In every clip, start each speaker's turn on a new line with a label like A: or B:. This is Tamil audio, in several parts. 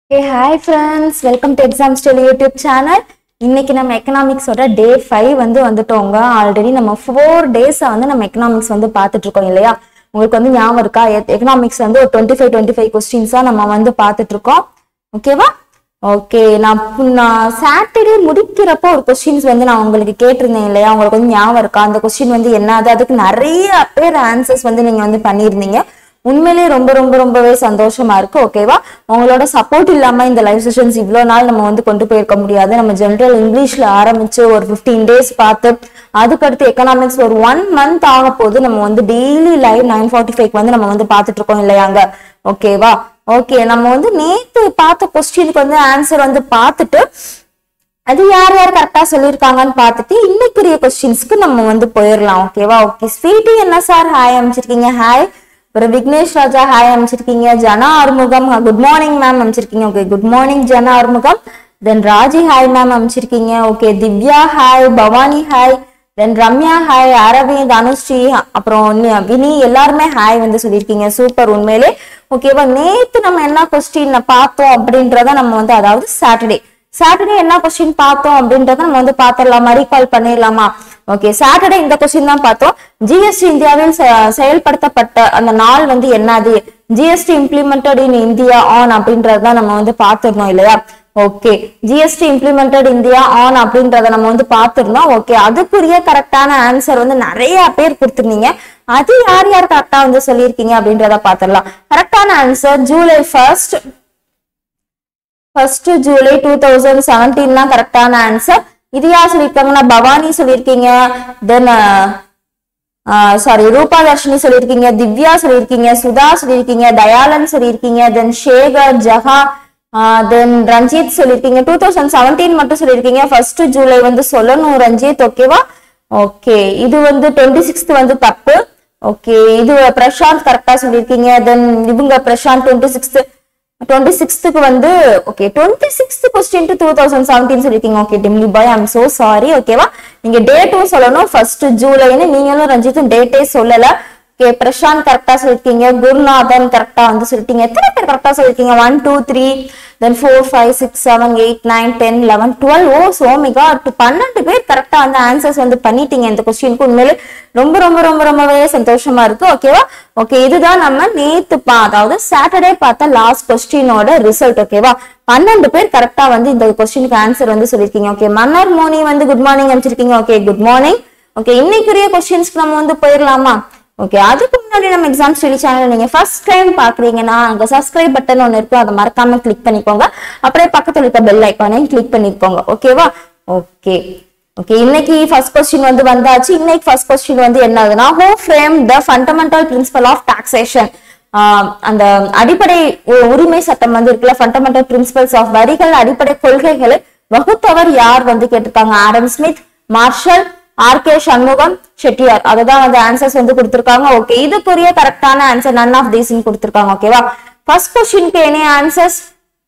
A: A hi friends welcome to exam ஸ்டெல் யூடியூப் சேனல் இன்னைக்கு நம்ம எக்கனாமிக்ஸோட டே ஃபைவ் வந்து வந்துட்டோங்க ஆல்ரெடி நம்ம ஃபோர் டேஸை வந்து நம்ம எக்கனாமிக்ஸ் வந்து பார்த்துட்டு இருக்கோம் இல்லையா உங்களுக்கு வந்து ஞாபகம் இருக்கா எக்கனாமிக்ஸ் வந்து ஒரு டுவெண்ட்டி ஃபைவ் டுவெண்ட்டி ஃபைவ் கொஸ்டின்ஸாக நம்ம வந்து பார்த்துட்டு இருக்கோம் ஓகேவா ஓகே நான் பு- நான் சாட்டர்டே முடிக்கிறப்போ ஒரு கொஸ்டின்ஸ் வந்து நான் உங்களுக்கு கேட்டிருந்தேன் இல்லையா உங்களுக்கு வந்து ஞாபகம் இருக்கா அந்த கொஸ்டின் வந்து என்னது அதுக்கு நிறைய பேர் ஆன்சர்ஸ் வந்து நீங்க வந்து பண்ணியிருந்தீங்க உண்மையிலேயே ரொம்ப ரொம்ப ரொம்பவே சந்தோஷமா இருக்கு ஓகேவா உங்களோட சப்போர்ட் இல்லாம இந்த லைவ் செஷன்ஸ் இவ்வளோ நாள் நம்ம வந்து கொண்டு போயிருக்க முடியாது நம்ம ஜென்ரல் இங்கிலீஷ்ல ஆரம்பிச்சு ஒரு 15 டேஸ் பார்த்து அதுக்கடுத்து எக்கனாமிக்ஸ் ஒரு ஒன் மந்த் ஆக போது நம்ம வந்து daily live nine forty five வந்து நம்ம வந்து பார்த்துட்டு இருக்கோம் இல்லையாங்க ஓகேவா ஓகே நம்ம வந்து நேத்து பார்த்த கொஸ்டினுக்கு வந்து ஆன்சர் வந்து பார்த்துட்டு அது யார் யார் கரெக்டா சொல்லியிருக்காங்கன்னு பார்த்துட்டு இன்னைக்குரிய கொஸ்டின்ஸ்க்கு நம்ம வந்து போயிடலாம் ஓகேவா ஓகே ஸ்வீட்டி என்ன சார் ஹாய் அமைச்சிருக்கீங்க ஹாய் அப்புறம் விக்னேஷ் ராஜா ஹாய் அமைச்சிருக்கீங்க Jana Arumugam good morning ma'am அமைச்சிருக்கீங்க okay good morning Jana Arumugam then Raji hi ma'am அமைச்சிருக்கீங்க okay Divya hi Bhavani hi then Ramya hi Aravind Anushree அப்புறம் நி- வினி எல்லாருமே ஹாய் வந்து சொல்லியிருக்கீங்க சூப்பர் உண்மையிலே ஓகேவா நேத்து நம்ம என்ன கொஸ்டின் பார்த்தோம் அப்படின்றத நம்ம வந்து அதாவது சாட்டர்டே சாட்டர்டே என்ன கொஸ்டின் பார்த்தோம் அப்படின்றத நம்ம வந்து பாத்திரலாமா ரீகால் பண்ணிடலாமா ஓகே சாட்டர்டே இந்த கொஸ்டின் தான் பார்த்தோம் ஜிஎஸ்டி இந்தியாவில் செ- செயல்படுத்தப்பட்ட அந்த நாள் வந்து என்னது GST implemented in India on அப்படின்றத தான் நம்ம வந்து பார்த்திருந்தோம் இல்லையா okay GST implemented India on அப்படின்றத நம்ம வந்து பார்த்திருந்தோம் ஓகே அதுக்குரிய கரெக்டான ஆன்சர் வந்து நிறைய பேர் கொடுத்திருந்தீங்க அது யார் யார் கரெக்டா வந்து சொல்லியிருக்கீங்க அப்படின்றத பார்த்திடலாம் கரெக்டான answer July first first July two thousand seventeen தான் கரெக்டான ஆன்சர் இது யார் சொல்லியிருக்காங்கன்னா பவானி சொல்லியிருக்கீங்க தென் சாரி ரூபா தர்ஷினி சொல்லியிருக்கீங்க திவ்யா சொல்லியிருக்கீங்க சுதா சொல்லியிருக்கீங்க தயாளன் சொல்லியிருக்கீங்க தென் ஷேகர் ஜஹா தென் ரஞ்சித் சொல்லியிருக்கீங்க டூ தௌசண்ட் செவன்டீன் மட்டும் சொல்லியிருக்கீங்க ஃபர்ஸ்ட் ஜூலை வந்து சொல்லணும் ரஞ்சித் ஓகேவா ஓகே இது வந்து டுவெண்ட்டி சிக்ஸ்த் வந்து தப்பு ஓகே இது பிரசாந்த் கரெக்டா சொல்லியிருக்கீங்க தென் இவங்க பிரசாந்த் டுவெண்ட்டி சிக்ஸ்த் டுவெண்ட்டி சிக்ஸ்த்துக்கு வந்து okay twenty sixth question two thousand seventeen சொல்லிருக்கீங்க ஓகே டிம்லி பாய் ஐம் சோ சாரி ஓகேவா நீங்க டேட்டும் சொல்லணும் ஃபர்ஸ்ட் ஜூலைன்னு நீங்களும் ரஞ்சித்தும் டேட்டே சொல்லல ஓகே பிரசாந்த் கரெக்டா சொல்லிருக்கீங்க குருநாதன் கரெக்டா வந்து சொல்லிட்டீங்க எத்தனை பேர் கரெக்டா சொல்லிருக்கீங்க one two three then four five six seven eight nine ten eleven twelve ஓ சோமிகா பன்னெண்டு பேர் கரெக்டா அந்த ஆன்சர்ஸ் வந்து பண்ணிட்டீங்க இந்த கொஸ்டினுக்கு உண்மையிலே ரொம்ப ரொம்ப ரொம்ப ரொம்பவே சந்தோஷமா இருக்கு ஓகேவா ஓகே இதுதான் நம்ம நேத்து பா அதாவது சாட்டர்டே பார்த்த லாஸ்ட் கொஸ்டினோட ரிசல்ட் ஓகேவா பன்னெண்டு பேர் கரெக்டா வந்து இந்த கொஸ்டினுக்கு ஆன்சர் வந்து சொல்லிருக்கீங்க ஓகே மன்னர் மோனி வந்து குட் மார்னிங் அமைச்சிருக்கீங்க ஓகே குட் மார்னிங் ஓகே இன்னைக்குரிய கொஸ்டின்ஸ்க்கு நம்ம வந்து போயிடலாமா ஓகே அதுக்கு முன்னாடி நம்ம எக்ஸாம் ஸ்டடி சேனல் நீங்க ஃபர்ஸ்ட் டைம் பாக்குறீங்கன்னா அங்க சப்ஸ்கிரைப் பட்டன் ஒன்று இருக்கும் அதை மறக்காம கிளிக் பண்ணிக்கோங்க அப்படியே பக்கத்துல இருக்க பெல் ஐக்கானையும் கிளிக் பண்ணிக்கோங்க ஓகேவா ஓகே ஓகே இன்னைக்கு ஃபர்ஸ்ட் கொஸ்டின் வந்து வந்தாச்சு இன்னைக்கு ஃபர்ஸ்ட் கொஸ்டின் வந்து என்னதுன்னா who frame the fundamental principle of taxation அந்த அடிப்படை உ- உரிமை சட்டம் வந்து இருக்குல்ல ஃபண்டமெண்டல் பிரின்சிபல்ஸ் ஆஃப் வரிகள் அடிப்படை கொள்கைகளை வகுத்தவர் யார் வந்து கேட்டிருக்காங்க Adam Smith Marshall R K Shanmugam Chettiar அதுதான் வந்து ஆன்சர்ஸ் வந்து கொடுத்திருக்காங்க ஓகே இதுக்குரிய கரெக்டான ஆன்சர் நன் ஆஃப் தீஸ் கொடுத்திருக்காங்க ஓகேவா ஃபர்ஸ்ட் கொஸ்டினுக்கு என்ன ஆன்சர்ஸ்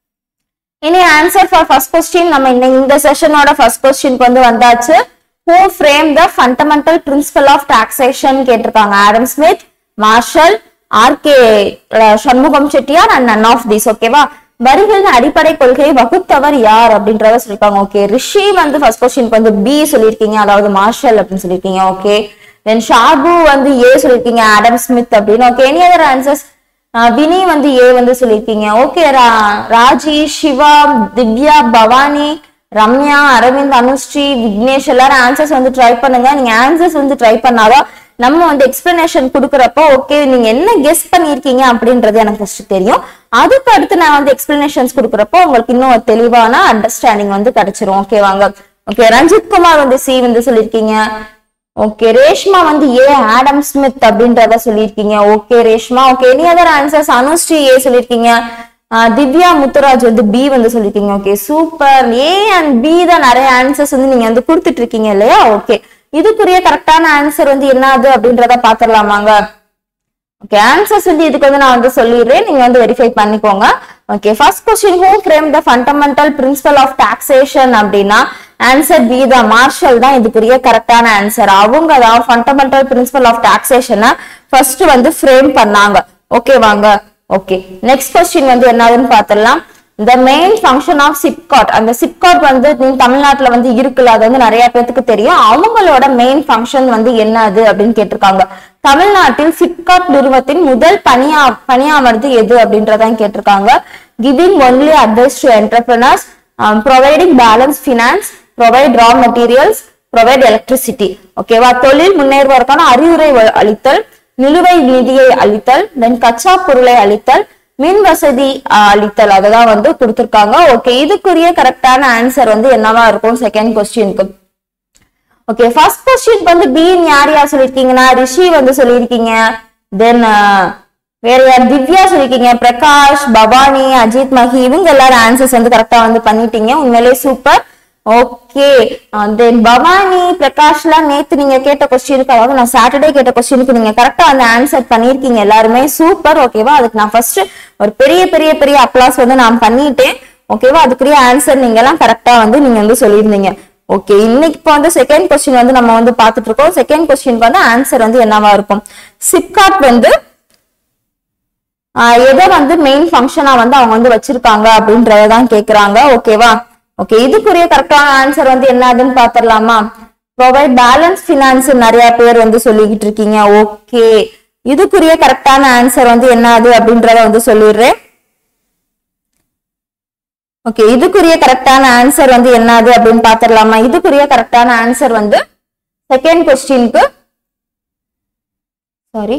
A: இனி ஆன்சர் ஃபார் ஃபர்ஸ்ட் கொஸ்டின் நம்ம இந்த இந்த செஷனோட ஃபர்ஸ்ட் கொஸ்டினுக்கு வந்து வந்தாச்சு who frame the fundamental principle of taxation கேட்டிருக்காங்க Adam Smith Marshall R K Shanmugam Chettiar and none of this ஓகேவா வரிகளின் அடிப்படை கொள்கையை வகுத்தவர் யார் அப்படின்றத சொல்லிருக்காங்க ஓகே ரிஷி வந்து ஃபர்ஸ்ட் கொஸ்டினுக்கு வந்து பி சொல்லியிருக்கீங்க அதாவது மார்ஷல் அப்படின்னு சொல்லியிருக்கீங்க ஓகே தென் ஷாபு வந்து ஏ சொல்லியிருக்கீங்க ஆடம் ஸ்மித் அப்படின்னு ஓகே எனி அதர் ஆன்சர்ஸ் ஆஹ் வினி வந்து ஏ வந்து சொல்லியிருக்கீங்க ஓகே ராஜி சிவா திவ்யா பவானி ரம்யா அரவிந்த் அனுஸ்ரீ விக்னேஷ் எல்லாரும் ஆன்சர்ஸ் வந்து ட்ரை பண்ணுங்க நீங்க ஆன்சர்ஸ் வந்து ட்ரை பண்ணாதான் நம்ம வந்து எக்ஸ்பிளனேஷன் கொடுக்குறப்போ ஓகே நீங்க என்ன கெஸ் பண்ணியிருக்கீங்க அப்படின்றது எனக்கு ஃபர்ஸ்ட் தெரியும் அதுக்கு அடுத்து நான் வந்து எக்ஸ்பிளனேஷன்ஸ் கொடுக்குறப்போ உங்களுக்கு இன்னும் ஒரு தெளிவான அண்டர்ஸ்டாண்டிங் வந்து கிடைச்சிரும் ஓகேவாங்க ஓகே ரஞ்சித் குமார் வந்து சி வந்து சொல்லியிருக்கீங்க ஓகே ரேஷ்மா வந்து ஏ ஆடம் ஸ்மித் அப்படின்றத சொல்லியிருக்கீங்க okay Reshma okay any other answers Anushree A சொல்லியிருக்கீங்க ஆஹ் திவ்யா முத்துராஜ் வந்து பி வந்து சொல்லியிருக்கீங்க okay super A and B தான் நிறைய ஆன்சர்ஸ் வந்து நீங்க வந்து கொடுத்துட்டு இருக்கீங்க இல்லையா ஓகே இதுக்குரிய கரெக்டான ஆன்சர் வந்து என்னது அப்படின்றத பாத்திரலாமாங்க ஓகே ஆன்சர்ஸ் வந்து இதுக்கு வந்து நான் வந்து சொல்லிடுறேன் நீங்க வந்து வெரிஃபை பண்ணிக்கோங்க okay first question who frame the fundamental principle of taxation அப்படின்னா ஆன்சர் பி தான் மார்ஷல் தான் இதுக்குரிய கரெக்டான ஆன்சர் அவங்க தான் ஃபண்டமெண்டல் பிரின்சிபல் ஆஃப் டாக்ஸேஷனை ஃபர்ஸ்ட் வந்து ஃப்ரேம் பண்ணாங்க ஓகே வாங்க ஓகே நெக்ஸ்ட் கொஸ்டின் வந்து என்னதுன்னு பார்த்துடலாம் the main function of SIPCOT அந்த சிப்காட் வந்து நீங்க தமிழ்நாட்டுல வந்து இருக்குல்ல அது வந்து நிறைய பேத்துக்கு தெரியும் அவங்களோட மெயின் ஃபங்க்ஷன் வந்து என்னது அப்படின்னு கேட்டிருக்காங்க தமிழ்நாட்டில் சிப்காட் நிறுவனத்தின் முதல் பணியா பணியாமர்ந்து எது அப்படின்றதான் கேட்டிருக்காங்க giving only advice to entrepreneurs providing balance finance provide raw materials provide electricity ஓகேவா தொழில் முன்னேறுவதற்கான அறிவுரை வ- அளித்தல் நிலுவை நிதியை அளித்தல் தென் கச்சா பொருளை அளித்தல் மின் வசதி ஆஹ், அளித்தல் அததான் வந்து கொடுத்திருக்காங்க ஓகே இதுக்குரிய கரெக்டான ஆன்சர் வந்து என்னவா இருக்கும் செகண்ட் கொஸ்டினுக்கு ஓகே ஃபர்ஸ்ட் கொஸ்டின் வந்து பீன் யார் யார் சொல்லிருக்கீங்கன்னா ரிஷி வந்து சொல்லியிருக்கீங்க தென் வேற யார் திவ்யா சொல்லிருக்கீங்க பிரகாஷ் பவானி அஜித் மஹி இவங்க எல்லாரும் ஆன்சர்ஸ் வந்து கரெக்டா வந்து பண்ணிட்டீங்க உண்மையிலே சூப்பர் ஓகே தென் பவானி பிரகாஷ்லாம் நேத்து நீங்க கேட்ட கொஸ்டினுக்கு அதாவது நான் சாட்டர்டே கேட்ட கொஸ்டினுக்கு நீங்க கரெக்டா வந்து ஆன்சர் பண்ணிருக்கீங்க எல்லாருமே சூப்பர் ஓகேவா அதுக்கு நான் ஃபர்ஸ்ட் ஒரு பெரிய பெரிய பெரிய அப்ளாஸ் வந்து நான் பண்ணிட்டேன் ஓகேவா அதுக்குரிய ஆன்சர் நீங்க எல்லாம் கரெக்டா வந்து நீங்க வந்து சொல்லியிருந்தீங்க ஓகே இன்னைக்கு இப்போ வந்து செகண்ட் கொஸ்டின் வந்து நம்ம வந்து பார்த்துட்டு இருக்கோம் செகண்ட் கொஸ்டினுக்கு வந்து ஆன்சர் வந்து என்னவா இருக்கும் சிப்காட் வந்து ஆஹ் எதை வந்து மெயின் ஃபங்க்ஷனா வந்து அவங்க வந்து வச்சிருக்காங்க அப்படின்றத தான் கேக்குறாங்க ஓகேவா ஓகே இதுக்குரிய கரெக்டான ஆன்சர் வந்து என்னதுன்னு பாத்திரலாமா ப்ரொவைட் பேலன்ஸ் ஃபினான்ஸ் நிறைய பேர் வந்து சொல்லிக்கிட்டு இருக்கீங்க ஓகே இதுக்குரிய கரெக்டான ஆன்சர் வந்து என்னது அப்படின்றத வந்து சொல்லிடுறேன் ஓகே இதுக்குரிய கரெக்டான ஆன்சர் வந்து என்னது அப்படின்னு பாத்திரலாமா இதுக்குரிய கரெக்டான ஆன்சர் வந்து செகண்ட் கொஸ்டினுக்கு சாரி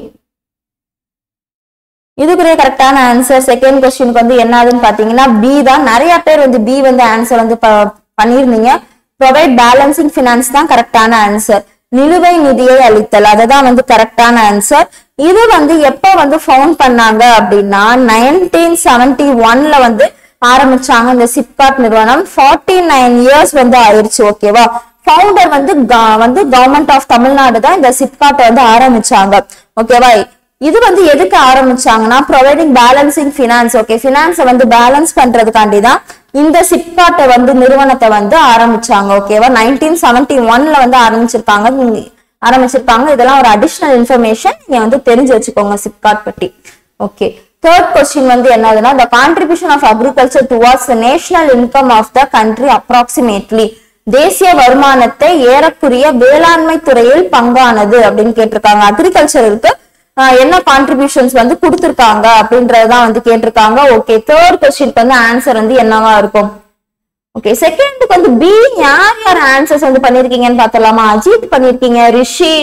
A: இதுக்குரிய கரெக்டான ஆன்சர் செகண்ட் கொஸ்டினுக்கு வந்து என்னதுன்னு பாத்தீங்கன்னா பி தான் நிறைய பேர் வந்து பி வந்து ஆன்சர் வந்து ப- பண்ணியிருந்தீங்க ப்ரொவைட் பேலன்சிங் ஃபினான்ஸ் தான் கரெக்டான ஆன்சர் நிலுவை நிதியை அளித்தல் அதுதான் வந்து கரெக்டான ஆன்சர் இது வந்து எப்ப வந்து ஃபவுண்ட் பண்ணாங்க அப்படின்னா நைன்டீன் செவன்டி ஒன்ல வந்து ஆரம்பிச்சாங்க இந்த சிப்காட் நிறுவனம் ஃபார்ட்டி நைன் இயர்ஸ் வந்து ஆயிருச்சு ஓகேவா ஃபவுண்டர் வந்து க- வந்து கவர்மெண்ட் ஆஃப் தமிழ்நாடு தான் இந்த சிப்காட் வந்து ஆரம்பிச்சாங்க ஓகேவா இது வந்து எதுக்கு ஆரம்பிச்சாங்கன்னா ப்ரொவைடிங் பேலன்சிங் ஃபினான்ஸ் ஓகே ஃபினான்ஸை வந்து பேலன்ஸ் பண்றதுக்காண்டி தான் இந்த சிப்காட்டை வந்து நிறுவனத்தை வந்து ஆரம்பிச்சாங்க ஓகேவா நைன்டீன் செவன்டி ஒன்ல வந்து ஆரம்பிச்சிருக்காங்க நீங்க- ஆரம்பிச்சிருக்காங்க இதெல்லாம் ஒரு அடிஷனல் இன்ஃபர்மேஷன் நீங்க வந்து தெரிஞ்சு வச்சுக்கோங்க சிப்காட் பத்தி ஓகே தேர்ட் கொஸ்டின் வந்து என்னதுன்னா the contribution of agriculture towards the national income of the country approximately தேசிய வருமானத்தை ஏறக்குறைய வேளாண்மை துறையில் பங்கானது அப்படின்னு கேட்டிருக்காங்க அக்ரிகல்ச்சருக்கு என்ன கான்ட்ரிபியூஷன்ஸ் வந்து கொடுத்திருக்காங்க அப்படின்றதுதான் வந்து கேட்டிருக்காங்க ஓகே தேர்ட் கொஸ்டினுக்கு வந்து ஆன்சர் வந்து என்னவா இருக்கும் ஓகே செகண்டுக்கு வந்து பி யார் யார் ஆன்சர்ஸ் வந்து பண்ணிருக்கீங்கன்னு பார்த்தலாமா அஜித் பண்ணிருக்கீங்க ரிஷி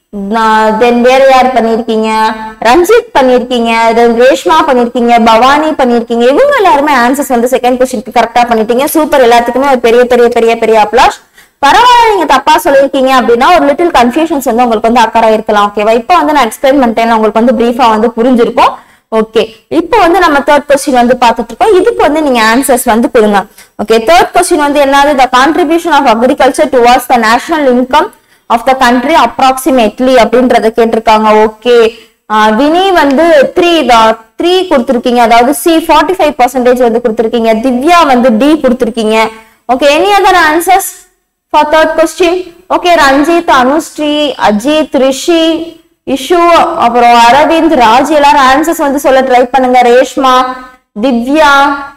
A: தென் வேற யார் பண்ணிருக்கீங்க ரஞ்சித் பண்ணிருக்கீங்க then ரேஷ்மா பண்ணிருக்கீங்க பவானி பண்ணிருக்கீங்க இவங்க எல்லாருமே ஆன்சர்ஸ் வந்து செகண்ட் கொஸ்டினுக்கு கரெக்டா பண்ணிட்டீங்க சூப்பர் எல்லாத்துக்குமே ஒரு பெரிய பெரிய பெரிய பெரிய அப்ளாஷ் பரவாயில்ல நீங்க தப்பா சொல்லிருக்கீங்க அப்படின்னா ஒரு லிட்டில் கன்ஃபியூஷன்ஸ் வந்து உங்களுக்கு வந்து அக்கறை இருக்கலாம் ஓகேவா இப்போ வந்து நான் எக்ஸ்பிளைன் பண்ணிட்டேன் உங்களுக்கு வந்து பிரீஃபா வந்து புரிஞ்சிருக்கும் ஓகே இப்போ வந்து நம்ம தேர்ட் கொஸ்டின் வந்து பார்த்துட்டு இருக்கோம் இதுக்கு வந்து நீங்க ஆன்சர்ஸ் வந்து கொடுங்க ஓகே தேர்ட் கொஸ்டின் வந்து என்னது the contribution of agriculture towards the national income of the country approximately அப்படின்றத கேட்டிருக்காங்க ஓகே வினி வந்து த்ரீ த்ரீ கொடுத்துருக்கீங்க அதாவது சி ஃபார்ட்டி ஃபைவ் பர்சன்டேஜ் வந்து கொடுத்துருக்கீங்க திவ்யா வந்து டி கொடுத்துருக்கீங்க okay any other answers for third question okay Ranjith Anushree Ajith Rishi Ishu அப்புறம் அரவிந்த் ராஜ் எல்லாரும் ஆன்சர்ஸ் வந்து சொல்ல ட்ரை பண்ணுங்க ரேஷ்மா திவ்யா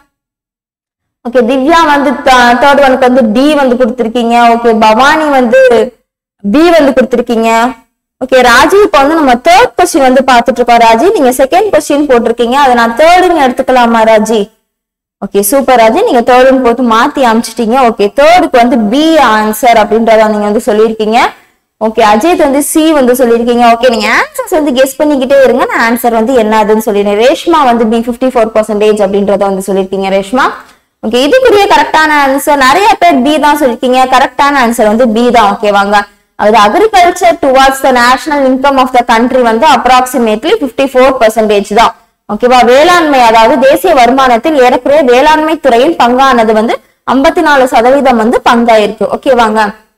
A: ஓகே திவ்யா வந்து தேர்ட் ஒனுக்கு வந்து டி வந்து கொடுத்துருக்கீங்க ஓகே பவானி வந்து பி வந்து கொடுத்துருக்கீங்க ஓகே ராஜி இப்போ வந்து நம்ம தேர்ட் கொஸ்டின் வந்து பார்த்துட்டு இருக்கோம் ராஜி நீங்க செகண்ட் கொஸ்டின் போட்டிருக்கீங்க அதை நான் தேர்டுன்னு எடுத்துக்கலாமா ராஜி ஓகே சூப்பர் ராஜி நீங்க தேர்டுன்னு போட்டு மாத்தி அமைச்சிட்டீங்க ஓகே தேர்டுக்கு வந்து பி ஆன்சர் அப்படின்றத நீங்க வந்து சொல்லியிருக்கீங்க ஓகே அஜித் வந்து சி வந்து சொல்லியிருக்கீங்க ஓகே நீங்க ஆன்சர்ஸ் வந்து கெஸ் பண்ணிக்கிட்டே இருங்க நான் ஆன்சர் வந்து என்னதுன்னு சொல்லிடுறேன் ரேஷ்மா வந்து பி ஃபிஃப்டி ஃபோர் பர்சன்டேஜ் அப்படின்றத வந்து சொல்லியிருக்கீங்க ரேஷ்மா ஓகே இதுக்குரிய கரெக்டான ஆன்சர் நிறைய பேர் பி தான் சொல்லிருக்கீங்க கரெக்டான ஆன்சர் வந்து பி தான் ஓகேவாங்க அது agriculture towards the national income of the country வந்து அப்ராக்சிமேட்லி ஃபிஃப்டி ஃபோர் பர்சன்டேஜ் தான் ஓகேவா வேளாண்மை அதாவது தேசிய வருமானத்தில் ஏறக்குறைய வேளாண்மை துறையின் பங்கானது வந்து ஐம்பத்தி நாலு சதவீதம் வந்து பங்காயிருக்கு ஓகேவாங்க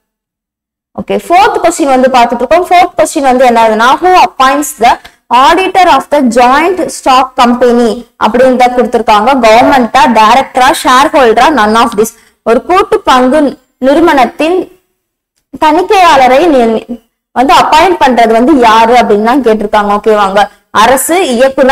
A: ஓகே ஃபோர்த் கொஸ்டின் வந்து பார்த்துட்டு இருக்கோம் ஃபோர்த் கொஸ்டின் வந்து என்னதுன்னா who appoints the auditor of the joint stock company அப்படின்னு கொடுத்திருக்காங்க கவர்மெண்டா டைரக்டரா ஷேர் ஹோல்டரா நன் ஆஃப் திஸ் ஒரு கூட்டு பங்கு நிறுவனத்தின் தணிக்கையாளரை நியமி- வந்து அப்பாயிண்ட் பண்றது வந்து யாரு அப்படின்னு தான் கேட்டிருக்காங்க ஓகேவாங்க அரசு இயக்குனர்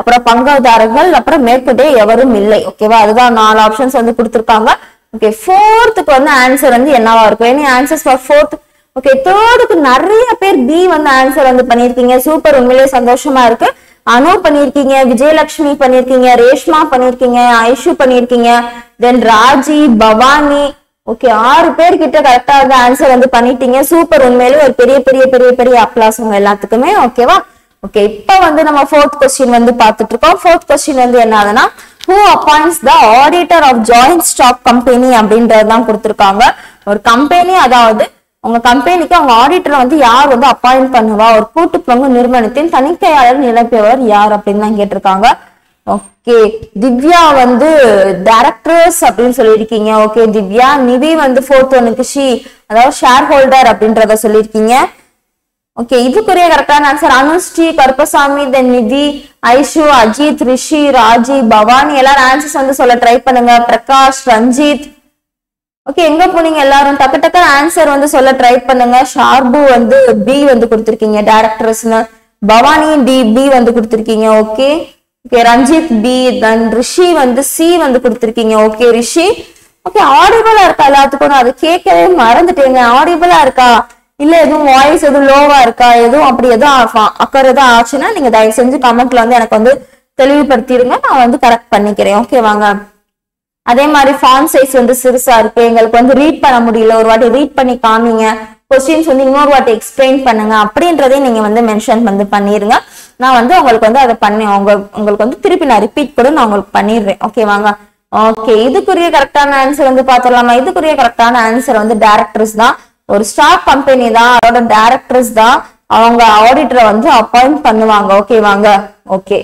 A: அப்புறம் பங்குதாரர்கள் அப்புறம் மேற்கொண்டே எவரும் இல்லை ஓகேவா அதுதான் நாலு ஆப்ஷன்ஸ் வந்து கொடுத்துருக்காங்க ஓகே ஃபோர்த்துக்கு வந்து ஆன்சர் வந்து என்னவா இருக்கும் any answers for fourth okay தேர்டுக்கு நிறைய பேர் பி வந்து ஆன்சர் வந்து பண்ணிருக்கீங்க சூப்பர் உண்மையிலேயே சந்தோஷமா இருக்கு அனு பண்ணிருக்கீங்க விஜயலட்சுமி பண்ணிருக்கீங்க ரேஷ்மா பண்ணிருக்கீங்க ஐஷு பண்ணிருக்கீங்க தென் ராஜி பவானி ஓகே ஆறு பேர் கிட்ட கரெக்டா வந்து ஆன்சர் வந்து பண்ணிட்டீங்க சூப்பர் உண்மையிலேயே ஒரு பெரிய பெரிய பெரிய பெரிய அப்ளாஸ் உங்க எல்லாத்துக்குமே ஓகேவா ஓகே இப்ப வந்து நம்ம ஃபோர்த் கொஸ்டின் வந்து பார்த்துட்டு இருக்கோம் ஃபோர்த் கொஸ்டின் வந்து என்ன ஆகுதுன்னா who appoints the auditor of joint stock company அப்படின்றது தான் கொடுத்துருக்காங்க ஒரு கம்பெனி அதாவது உங்க கம்பெனிக்கு அவங்க ஆடிட்டரை வந்து யார் வந்து அப்பாயிண்ட் பண்ணுவா ஒரு கூட்டு பங்கு நிறுவனத்தின் தணிக்கையாளர் நிரப்பியவர் யார் அப்படின்னு தான் கேட்டிருக்காங்க ஓகே திவ்யா வந்து டைரக்டர்ஸ் அப்படின்னு சொல்லியிருக்கீங்க ஓகே திவ்யா நிதி வந்து ஃபோர்த் ஒனுக்கு ஷி அதாவது ஷேர் ஹோல்டர் அப்படின்றத சொல்லியிருக்கீங்க ஓகே இதுக்குரிய கரெக்டான ஆன்சர் அனுஸ்ரீ கருப்பசாமி தென் நிதி ஐஷு அஜித் ரிஷி ராஜி பவானி எல்லாரும் ஆன்சர்ஸ் வந்து சொல்ல ட்ரை பண்ணுங்க பிரகாஷ் ரஞ்சித் ஓகே எங்க போனீங்க எல்லாரும் டக்கு டக்கு ஆன்சர் வந்து சொல்ல ட்ரை பண்ணுங்க ஷார்பு வந்து பி வந்து கொடுத்துருக்கீங்க டேரக்டர்ஸ்னு பவானி டி பி வந்து கொடுத்துருக்கீங்க okay okay Ranjith B then Rishi வந்து சி வந்து கொடுத்துருக்கீங்க ஓகே ரிஷி ஓகே ஆடிபிளா இருக்கா எல்லாத்துக்கும் நான் அது கேட்கவே மறந்துட்டேங்க ஆடிபிளா இருக்கா இல்ல எதுவும் வாய்ஸ் எதுவும் லோவா இருக்கா எதுவும் அப்படி எதுவும் அக்கறை எதுவும் ஆச்சுன்னா நீங்க தயவு செஞ்சு கமெண்ட்ல வந்து எனக்கு வந்து தெளிவுபடுத்திடுங்க நான் வந்து கரெக்ட் பண்ணிக்கிறேன் ஓகே வாங்க அதே மாதிரி ஃபார்ம் சைஸ் வந்து சிறுசா இருக்கு எங்களுக்கு வந்து ரீட் பண்ண முடியல ஒரு வாட்டி ரீட் பண்ணி காமிங்க கொஸ்டின்ஸ் வந்து இன்னொரு வாட்டி எக்ஸ்பிளைன் பண்ணுங்க அப்படின்றதையும் நீங்க வந்து மென்ஷன் வந்து பண்ணிருங்க நான் வந்து உங்களுக்கு வந்து அதை பண்ணி உங்க உங்களுக்கு வந்து திருப்பி நான் ரிப்பீட் கூட நான் உங்களுக்கு பண்ணிடுறேன் ஓகே வாங்க ஓகே இதுக்குரிய கரெக்டான ஆன்சர் வந்து பாத்திரலாமா இதுக்குரிய கரெக்டான ஆன்சர் வந்து டேரக்டர்ஸ் தான் ஒரு ஸ்டாக் கம்பெனி தான் அதோட டேரக்டர்ஸ் தான் அவங்க ஆடிட்டரை வந்து அப்பாயிண்ட் பண்ணுவாங்க ஓகே வாங்க ஓகே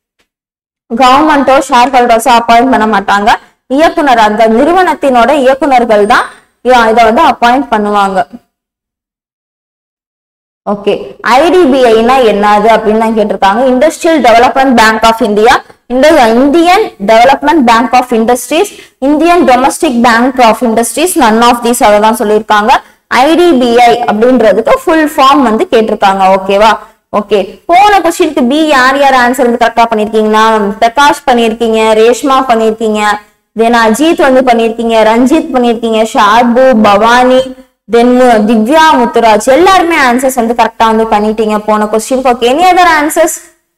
A: கவர்மெண்டோ ஷேர் ஹோல்டர்ஸோ அப்பாயிண்ட் பண்ண மாட்டாங்க இயக்குனர் அந்த நிறுவனத்தினோட இயக்குனர்கள் தான் இதை வந்து அப்பாயிண்ட் பண்ணுவாங்க ஓகே ஐடிபிஐனா என்னது அப்படின்னு தான் கேட்டிருக்காங்க industrial development bank of India Indian development bank of industries Indian domestic bank of industries none of these அதை தான் சொல்லியிருக்காங்க ஐடிபிஐ அப்படின்றதுக்கு ஃபுல் ஃபார்ம் வந்து கேட்டிருக்காங்க ஓகேவா ஓகே போன கொஸ்டினுக்கு பி யார் யார் ஆன்சர் வந்து கரெக்டா பண்ணிருக்கீங்கன்னா பிரகாஷ் பண்ணிருக்கீங்க ரேஷ்மா பண்ணிருக்கீங்க தென் அஜித் வந்து பண்ணிருக்கீங்க ரஞ்சித் பண்ணிருக்கீங்க ஷார்பு பவானி தென் திவ்யா முத்துராஜ் எல்லாருமே ஆன்சர்ஸ் வந்து கரெக்டா வந்து பண்ணிட்டீங்க போன question okay any other answers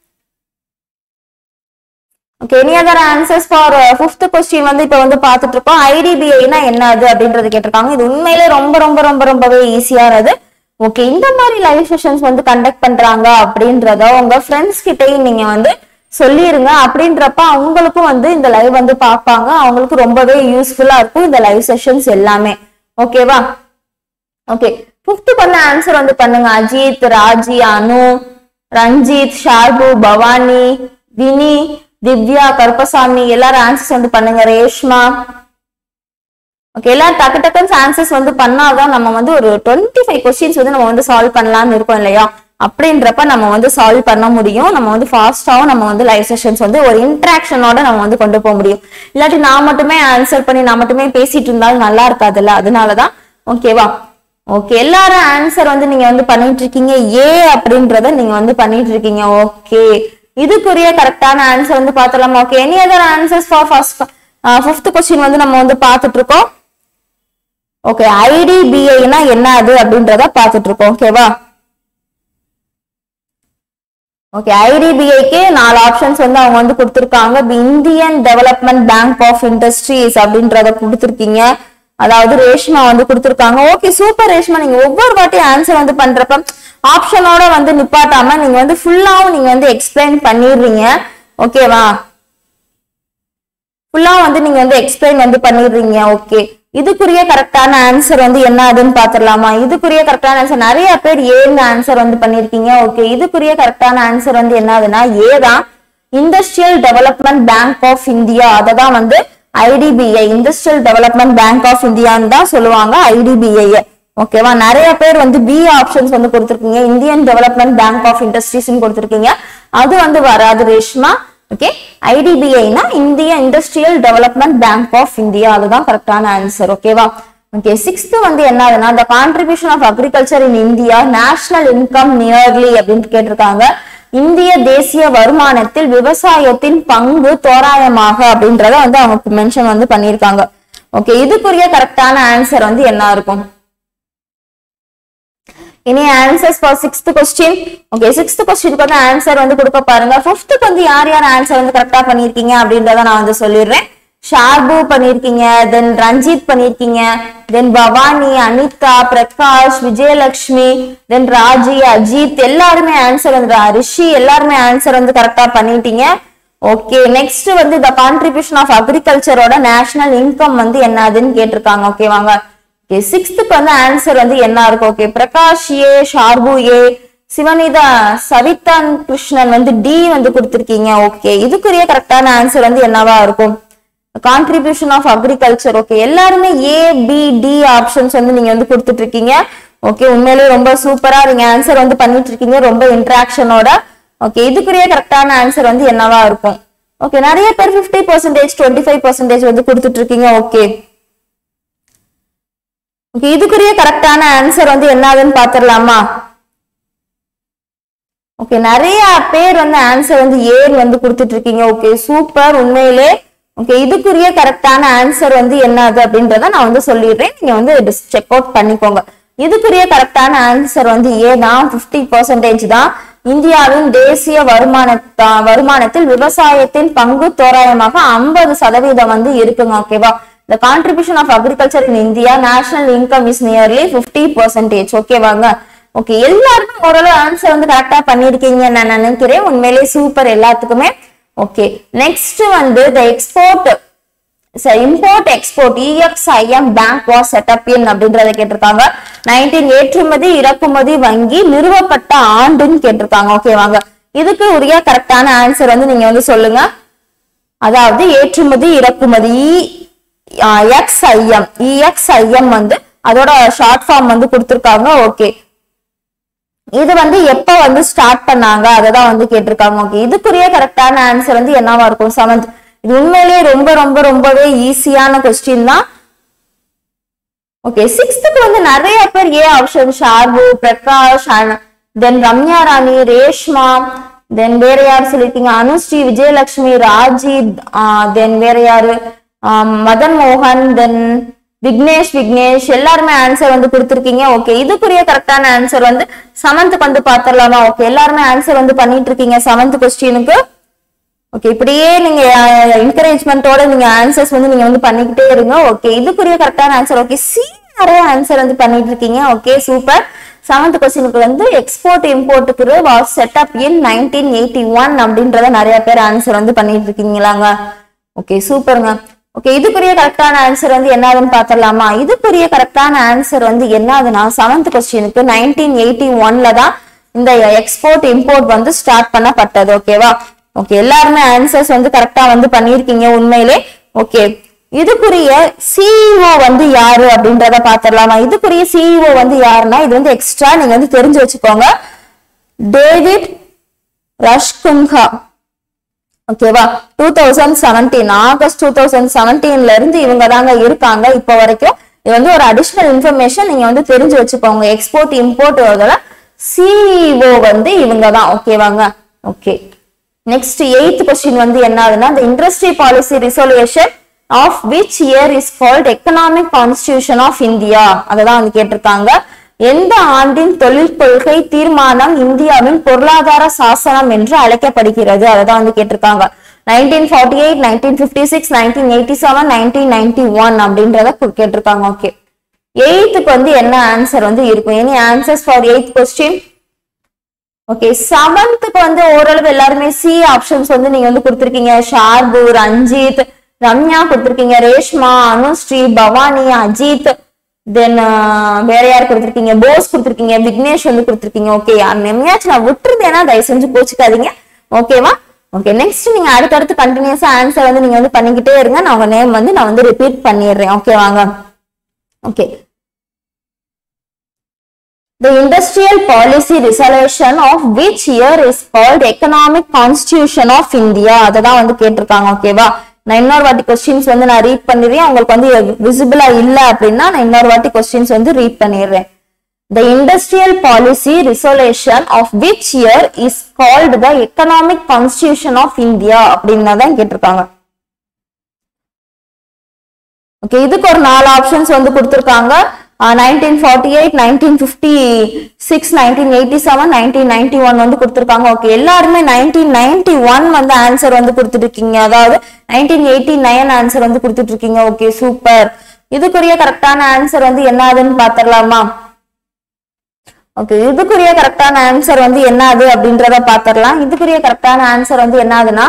A: okay any other answers for fifth question வந்து இப்போ வந்து பார்த்துட்டு இருக்கோம் ஐடிபிஐனா என்ன அது அப்படின்றது கேட்டிருக்காங்க இது உண்மையிலே ரொம்ப ரொம்ப ரொம்ப ரொம்பவே ஈஸியானது ஓகே இந்த மாதிரி லைவ் செஷன்ஸ் வந்து கண்டக்ட் பண்றாங்க அப்படின்றத உங்க ஃப்ரெண்ட்ஸ் கிட்டையும் நீங்க வந்து சொல்லிருங்க அப்படின்றப்ப அவங்களுக்கும் வந்து இந்த லைவ் வந்து பார்ப்பாங்க அவங்களுக்கு ரொம்பவே யூஸ்ஃபுல்லா இருக்கும் இந்த லைவ் செஷன்ஸ் எல்லாமே ஓகேவா ஓகே ஃபிஃப்த்துக்கு வந்து ஆன்சர் வந்து பண்ணுங்க அஜித் ராஜி அனு ரஞ்சித் ஷார்பு பவானி வினி திவ்யா கருப்பசாமி எல்லாரும் ஆன்சர்ஸ் வந்து பண்ணுங்க ரேஷ்மா ஓகே எல்லாம் டக்கு டக்குன்னு ஆன்சர்ஸ் வந்து பண்ணாதான் நம்ம வந்து ஒரு டுவெண்ட்டி ஃபைவ் கொஸ்டின்ஸ் வந்து நம்ம வந்து சால்வ் பண்ணலாம்னு இருக்கோம் இல்லையா அப்படின்றப்ப நம்ம வந்து சால்வ் பண்ண முடியும் நம்ம வந்து ஃபாஸ்டாவும் நம்ம வந்து லைவ் செஷன்ஸ் வந்து ஒரு இன்ட்ராக்ஷனோட நம்ம வந்து கொண்டு போக முடியும் இல்லாட்டி நான் மட்டுமே ஆன்சர் பண்ணி நான் மட்டுமே பேசிட்டு இருந்தாலும் நல்லா இருக்காதுல்ல அதனாலதான் ஓகேவா ஓகே எல்லாரும் ஆன்சர் வந்து நீங்க வந்து பண்ணிட்டு இருக்கீங்க ஏ அப்படின்றத நீங்க வந்து பண்ணிட்டு இருக்கீங்க ஓகே இதுக்குரிய கரெக்டான ஆன்சர் வந்து பார்த்தலாம் okay any other answers for first fifth question வந்து நம்ம வந்து பார்த்துட்டு இருக்கோம் ஓகே ஐடிபிஐனா என்ன அது அப்படின்றத பார்த்துட்டு இருக்கோம் ஓகேவா ஓகே ஐடிபிஐக்கு நாலு ஆப்ஷன்ஸ் வந்து அவங்க வந்து கொடுத்துருக்காங்க Indian development bank of industries அப்படின்றத கொடுத்துருக்கீங்க அதாவது ரேஷ்மா வந்து கொடுத்துருக்காங்க ஓகே சூப்பர் ரேஷ்மா நீங்க ஒவ்வொரு வாட்டி ஆன்சர் வந்து பண்றப்ப ஆப்ஷனோட வந்து நிப்பாட்டாம நீங்க வந்து ஃபுல்லாவும் நீங்க வந்து எக்ஸ்பிளைன் பண்ணிடுறீங்க ஓகேவா ஃபுல்லா வந்து நீங்க வந்து எக்ஸ்பிளைன் வந்து பண்ணிடுறீங்க ஓகே இதுக்குரிய கரெக்டான ஆன்சர் வந்து என்ன அதுன்னு பாத்துடலாமா இதுக்குரிய கரெக்டான ஆன்சர் நிறைய பேர் ஏன்னு ஆன்சர் வந்து பண்ணிருக்கீங்க ஓகே இதுக்குரிய கரெக்டான ஆன்சர் வந்து என்னதுன்னா ஏ தான் industrial development bank of India அதை தான் வந்து IDBI industrial development bank of இந்தியான்னு தான் சொல்லுவாங்க ஐடிபிஐ ஓகேவா நிறைய பேர் வந்து பி ஆப்ஷன்ஸ் வந்து கொடுத்துருக்கீங்க Indian development bank of industries கொடுத்துருக்கீங்க அது வந்து வராது ரேஷ்மா ஓகே ஐடிபிஐனா இந்திய industrial development bank of India அதுதான் கரெக்டான ஆன்சர் ஓகேவா ஓகே சிக்ஸ்த் வந்து என்னதுன்னா the contribution of agriculture in India national income nearly அப்படின்னு கேட்டிருக்காங்க இந்திய தேசிய வருமானத்தில் விவசாயத்தின் பங்கு தோராயமாக அப்படின்றத வந்து அவங்க மென்ஷன் வந்து பண்ணியிருக்காங்க ஓகே இதுக்குரிய கரெக்டான ஆன்சர் வந்து என்ன இருக்கும் any answers for sixth question okay sixth கொஸ்டினுக்கு வந்து ஆன்சர் வந்து கொடுக்க பாருங்க ஃபிஃப்த்துக்கு வந்து யார் யார் ஆன்சர் வந்து கரெக்டா பண்ணிருக்கீங்க அப்படின்றத நான் வந்து சொல்லிடுறேன் ஷார்பு பண்ணிருக்கீங்க தென் ரஞ்சித் பண்ணிருக்கீங்க தென் பவானி அனிதா பிரகாஷ் விஜயலட்சுமி தென் ராஜி அஜித் எல்லாருமே ஆன்சர் வந்து ரிஷி எல்லாருமே ஆன்சர் வந்து கரெக்டா பண்ணிட்டீங்க ஓகே நெக்ஸ்ட் வந்து இந்த கான்ட்ரிபியூஷன் ஆஃப் அக்ரிகல்ச்சரோட நேஷனல் இன்கம் வந்து என்னதுன்னு கேட்டிருக்காங்க ஓகேவாங்க ஓகே சிக்ஸ்த்துக்கு வந்து ஆன்சர் வந்து என்ன இருக்கும் okay Prakash A Sharpu A Sivanitha சவிதான் கிருஷ்ணன் வந்து டி வந்து கொடுத்திருக்கீங்க ஓகே இதுக்குரிய கரெக்டான ஆன்சர் வந்து என்னவா இருக்கும் கான்ட்ரிபியூஷன் ஆஃப் அக்ரிகல்ச்சர் ஓகே எல்லாருமே ஏ பி டி ஆப்ஷன்ஸ் வந்து நீங்க வந்து கொடுத்துட்டு இருக்கீங்க ஓகே உண்மையிலேயே ரொம்ப சூப்பரா நீங்க ஆன்சர் வந்து பண்ணிட்டு இருக்கீங்க ரொம்ப இன்ட்ராக்ஷனோட ஓகே இதுக்குரிய கரெக்டான ஆன்சர் வந்து என்னவா இருக்கும் ஓகே நிறைய பேர் fifty percentage twenty five percentage வந்து கொடுத்துட்டு இருக்கீங்க ஓகே ஓகே இதுக்குரிய கரெக்டான ஆன்சர் வந்து என்னதுன்னு பாத்திரலாமா ஓகே நிறைய பேர் வந்து ஆன்சர் வந்து ஏன் வந்து கொடுத்துட்டு இருக்கீங்க ஓகே சூப்பர் உண்மையிலே ஓகே இதுக்குரிய கரெக்டான ஆன்சர் வந்து என்னது அப்படின்றத நான் வந்து சொல்லிடுறேன் நீங்க வந்து செக் அவுட் பண்ணிக்கோங்க இதுக்குரிய கரெக்டான ஆன்சர் வந்து ஏ தான் பிப்டி பர்சன்டேஜ் தான் இந்தியாவின் தேசிய வருமான வருமானத்தில் விவசாயத்தின் பங்கு தோராயமாக ஐம்பது சதவீதம் வந்து இருக்குங்க ஓகேவா the contribution of agriculture in India national income is nearly 50 percentage ஓகேவாங்க ஓகே எல்லாருமே ஓரளவு ஆன்சர் வந்து கரெக்டா பண்ணிருக்கீங்க நான் நினைக்கிறேன் உண்மையிலேயே சூப்பர் எல்லாத்துக்குமே ஓகே நெக்ஸ்ட் வந்து the export import export EXIM bank was set up in அப்படின்றத கேட்டிருக்காங்க நைன்டீன் ஏற்றுமதி இறக்குமதி வங்கி நிறுவப்பட்ட ஆண்டுன்னு கேட்டிருக்காங்க ஓகேவாங்க இதுக்கு உரிய கரெக்டான ஆன்சர் வந்து நீங்க வந்து சொல்லுங்க அதாவது ஏற்றுமதி இறக்குமதி எக்ஸ்ஐஎம் இஎக்ஸ்ஐஎம் வந்து அதோட ஷார்ட் ஃபார்ம் வந்து கொடுத்திருக்காங்க ஓகே இது வந்து எப்ப வந்து ஸ்டார்ட் பண்ணாங்க அததான் வந்து கேட்டிருக்காங்க ஓகே இதுக்குரிய கரெக்டான ஆன்சர் வந்து என்னவா இருக்கும் செவன்த் இது உண்மையிலேயே ரொம்ப ரொம்ப ரொம்பவே ஈஸியான கொஸ்டின் தான் ஓகே சிக்ஸ்த்துக்கு வந்து நிறைய பேர் A option Sharpu Prakash then Ramya Rani Reshma then வேற யார் சொல்லிருக்கீங்க அனுஸ்ரீ விஜயலட்சுமி ராஜி தென் வேற யாரு ஆஹ் மதன் மோகன் தென் விக்னேஷ் விக்னேஷ் எல்லாருமே ஆன்சர் வந்து கொடுத்துருக்கீங்க ஓகே இதுக்குரிய கரெக்டான ஆன்சர் வந்து செவன்த்துக்கு வந்து பாத்திரலாமா ஓகே எல்லாருமே ஆன்சர் வந்து பண்ணிட்டு இருக்கீங்க செவன்த் கொஸ்டினுக்கு ஓகே இப்படியே நீங்க என்கரேஜ்மெண்ட்டோட நீங்க ஆன்சர்ஸ் வந்து நீங்க வந்து பண்ணிக்கிட்டே இருங்க ஓகே இதுக்குரிய கரெக்டான ஆன்சர் ஓகே சி நிறைய ஆன்சர் வந்து பண்ணிட்டு இருக்கீங்க ஓகே சூப்பர் செவன்த் கொஸ்டினுக்கு வந்து எக்ஸ்போர்ட் இம்போர்ட்டுக்கு was set up in nineteen eighty one அப்படின்றத நிறைய பேர் ஆன்சர் வந்து பண்ணிட்டு இருக்கீங்களாங்க ஓகே சூப்பருங்க ஓகே இதுக்குரிய கரெக்டான ஆன்சர் வந்து என்னதுன்னு பாத்திரலாமா இதுக்குரிய கரெக்டான ஆன்சர் வந்து என்னதுன்னா செவன்த் கொஸ்டினுக்கு நைன்டீன் எயிட்டி ஒன்ல தான் இந்த எக்ஸ்போர்ட் இம்போர்ட் வந்து ஸ்டார்ட் பண்ணப்பட்டது ஓகேவா ஓகே எல்லாருமே ஆன்சர்ஸ் வந்து கரெக்டா வந்து பண்ணிருக்கீங்க உண்மையிலே ஓகே இதுக்குரிய சிஇஓ வந்து யாரு அப்படின்றத பாத்திரலாமா இதுக்குரிய சிஇஓ வந்து யாருன்னா இது வந்து எக்ஸ்ட்ரா நீங்க வந்து தெரிஞ்சு வச்சுக்கோங்க டேவிட் ரஷ்குன்ஹா ஓகேவா two thousand seventeen August two thousand செவன்டீன்ல இருந்து இவங்க தாங்க இருக்காங்க இப்போ வரைக்கும் இது வந்து ஒரு அடிஷனல் இன்ஃபர்மேஷன் நீங்க வந்து தெரிஞ்சு வச்சுக்கோங்க எக்ஸ்போர்ட் இம்போர்ட் சிஇஓ வந்து இவங்க தான் ஓகேவாங்க ஓகே நெக்ஸ்ட் எயித் கொஸ்டின் வந்து என்ன ஆகுதுன்னா இந்த industry policy resolution of which year is called economic constitution of India அததான் வந்து கேட்டிருக்காங்க எந்த ஆண்டின் தொழில் கொள்கை தீர்மானம் இந்தியாவின் பொருளாதார சாசனம் என்று அழைக்கப்படுகிறது அததான் வந்து கேட்டிருக்காங்க nineteen forty eight nineteen fifty six nineteen eighty seven nineteen ninety one அப்படின்றத கேட்டிருக்காங்க ஓகே எயித்துக்கு வந்து என்ன ஆன்சர் வந்து இருக்கும் any answers for eighth question okay செவன்த்துக்கு வந்து ஓரளவு எல்லாருமே சி ஆப்ஷன்ஸ் வந்து நீங்க வந்து கொடுத்துருக்கீங்க ஷார்பு ரஞ்சித் ரம்யா கொடுத்துருக்கீங்க ரேஷ்மா அனுஸ்ரீ பவானி அஜித் தென் வேற யார் கொடுத்துருக்கீங்க போஸ் கொடுத்துருக்கீங்க விக்னேஷ் வந்து கொடுத்துருக்கீங்க ஓகே யார் நேமையாச்சும் நான் விட்டுருந்தேன்னா தயவு செஞ்சு கோச்சுக்காதீங்க ஓகேவா ஓகே நெக்ஸ்ட் நீங்க அடுத்தடுத்து கண்டினியூஸா ஆன்சர் வந்து நீங்க வந்து பண்ணிக்கிட்டே இருங்க நான் உங்க நேம் வந்து நான் வந்து ரிப்பீட் பண்ணிடுறேன் ஓகேவாங்க okay The industrial policy resolution of which year is called economic constitution of India அததான் வந்து கேட்டிருக்காங்க ஓகேவா நான் இன்னொரு வாட்டி கொஸ்டின்ஸ் வந்து நான் ரீட் பண்ணிடுறேன் உங்களுக்கு வந்து விசிபிளா இல்ல அப்படின்னா நான் இன்னொரு வாட்டி கொஸ்டின்ஸ் வந்து ரீட் பண்ணிடுறேன் the industrial policy resolution of which year is called the economic constitution of india அப்படின்னு தான் கேட்டிருக்காங்க ஓகே இதுக்கு ஒரு நாலு ஆப்ஷன்ஸ் வந்து கொடுத்துருக்காங்க nineteen forty eight nineteen fifty six nineteen eighty seven nineteen ninety one வந்து கொடுத்துருக்காங்க ஓகே எல்லாருமே நைன்டீன் நைன்டி ஒன் வந்து ஆன்சர் வந்து கொடுத்துட்டு இருக்கீங்க அதாவது நைன்டீன் எயிட்டி நைன் ஆன்சர் வந்து கொடுத்துட்டு இருக்கீங்க ஓகே சூப்பர் இதுக்குரிய கரெக்டான ஆன்சர் வந்து என்னதுன்னு பாத்திரலாமா ஓகே இதுக்குரிய கரெக்டான ஆன்சர் வந்து என்னது அப்படின்றத பாத்திரலாம் இதுக்குரிய கரெக்டான ஆன்சர் வந்து என்னதுன்னா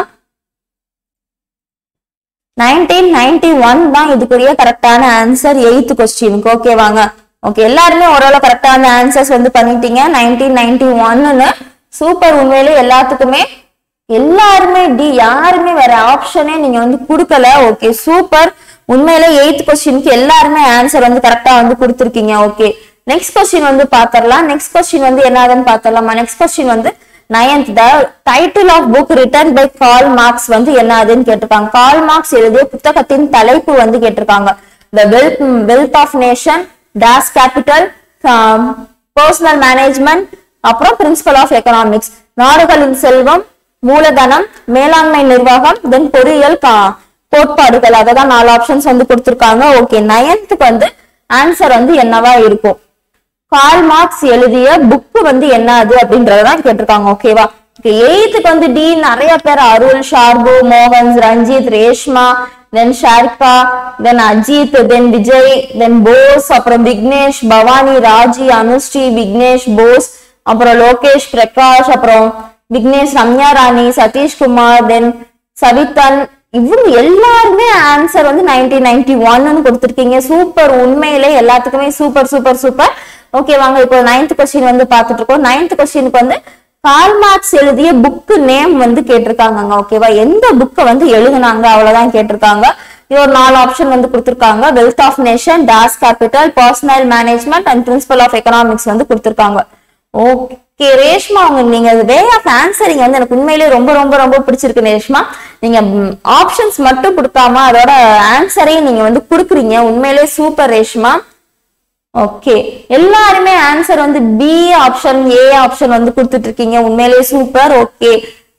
A: நைன்டீன் நைன்டி ஒன் தான் இதுக்குரிய கரெக்டான ஆன்சர் எயித்து கொஸ்டினுக்கு ஓகேவாங்க ஓகே எல்லாருமே ஓரளவு கரெக்டான ஆன்சர்ஸ் வந்து பண்ணிட்டீங்க நைன்டீன் நைன்டி ஒன்னு சூப்பர் உண்மையிலே எல்லாத்துக்குமே எல்லாருமே டி யாருமே வேற ஆப்ஷனே நீங்க வந்து கொடுக்கல ஓகே சூப்பர் உண்மையிலே எயித் கொஸ்டினுக்கு எல்லாருமே ஆன்சர் வந்து கரெக்டா வந்து கொடுத்துருக்கீங்க ஓகே நெக்ஸ்ட் கொஸ்டின் வந்து பாத்திரலாம் நெக்ஸ்ட் கொஸ்டின் வந்து என்னதுன்னு பாத்திரலாமா நெக்ஸ்ட் கொஸ்டின் வந்து ninth the title of book written by Karl Marx வந்து என்னதுன்னு கேட்டிருக்காங்க கால் மார்க்ஸ் எழுதிய புத்தகத்தின் தலைப்பு வந்து கேட்டிருக்காங்க the wealth wealth of nation Das Kapital personal management அப்புறம் பிரின்சிபல் ஆஃப் எக்கனாமிக்ஸ் நாடுகளின் செல்வம் மூலதனம் மேலாண்மை நிர்வாகம் தென் பொறியியல் கா- கோட்பாடுகள் அததான் நாலு ஆப்ஷன்ஸ் வந்து கொடுத்திருக்காங்க ஓகே நயன்த்துக்கு வந்து ஆன்சர் வந்து என்னவா இருக்கும் கால் மார்க்ஸ் எழுதிய புக் வந்து என்ன அது அப்படின்றதான் கேட்டிருக்காங்க ஓகேவா எயித்துக்கு வந்து டி நிறைய பேர் அருள் ஷார்பு மோகன்ஸ் ரஞ்சித் ரேஷ்மா தென் ஷார்கா then Ajith then Vijay then Bose அப்புறம் விக்னேஷ் பவானி ராஜி அனுஸ்ரீ விக்னேஷ் போஸ் அப்புறம் லோகேஷ் பிரகாஷ் அப்புறம் விக்னேஷ் ரம்யா ராணி சதீஷ்குமார் தென் சவிதன் இவங்க எல்லாருமே ஆன்சர் வந்து நைன்டீன் நைன்டி ஒன்னு கொடுத்துருக்கீங்க சூப்பர் உண்மையிலே எல்லாத்துக்குமே சூப்பர் சூப்பர் சூப்பர் ஓகே வாங்க இப்போ நைன்த் கொஸ்டின் வந்து பார்த்துட்டு இருக்கோம் நைன்த் கொஸ்டினுக்கு வந்து கால் மார்க்ஸ் எழுதிய புக்கு நேம் வந்து கேட்டிருக்காங்க ஓகேவா எந்த புக்கை வந்து எழுதுனாங்க அவ்வளவுதான் கேட்டிருக்காங்க இது ஒரு நாலு ஆப்ஷன் வந்து கொடுத்திருக்காங்க wealth of nation Das Kapital personal management and principle of economics வந்து கொடுத்திருக்காங்க ஓகே ரேஷ்மா உங்க நீங்க வே ஆஃப் ஆன்சரிங் வந்து எனக்கு உண்மையிலேயே ரொம்ப ரொம்ப ரொம்ப பிடிச்சிருக்கு ரேஷ்மா நீங்க ஆப்ஷன்ஸ் மட்டும் கொடுக்காம அதோட ஆன்சரையும் நீங்க வந்து கொடுக்குறீங்க உண்மையிலேயே சூப்பர் ரேஷ்மா ஓகே எல்லாருமே ஆன்சர் வந்து பி ஆப்ஷன் ஏ ஆப்ஷன் வந்து கொடுத்துட்டு இருக்கீங்க உண்மையிலேயே சூப்பர் ஓகே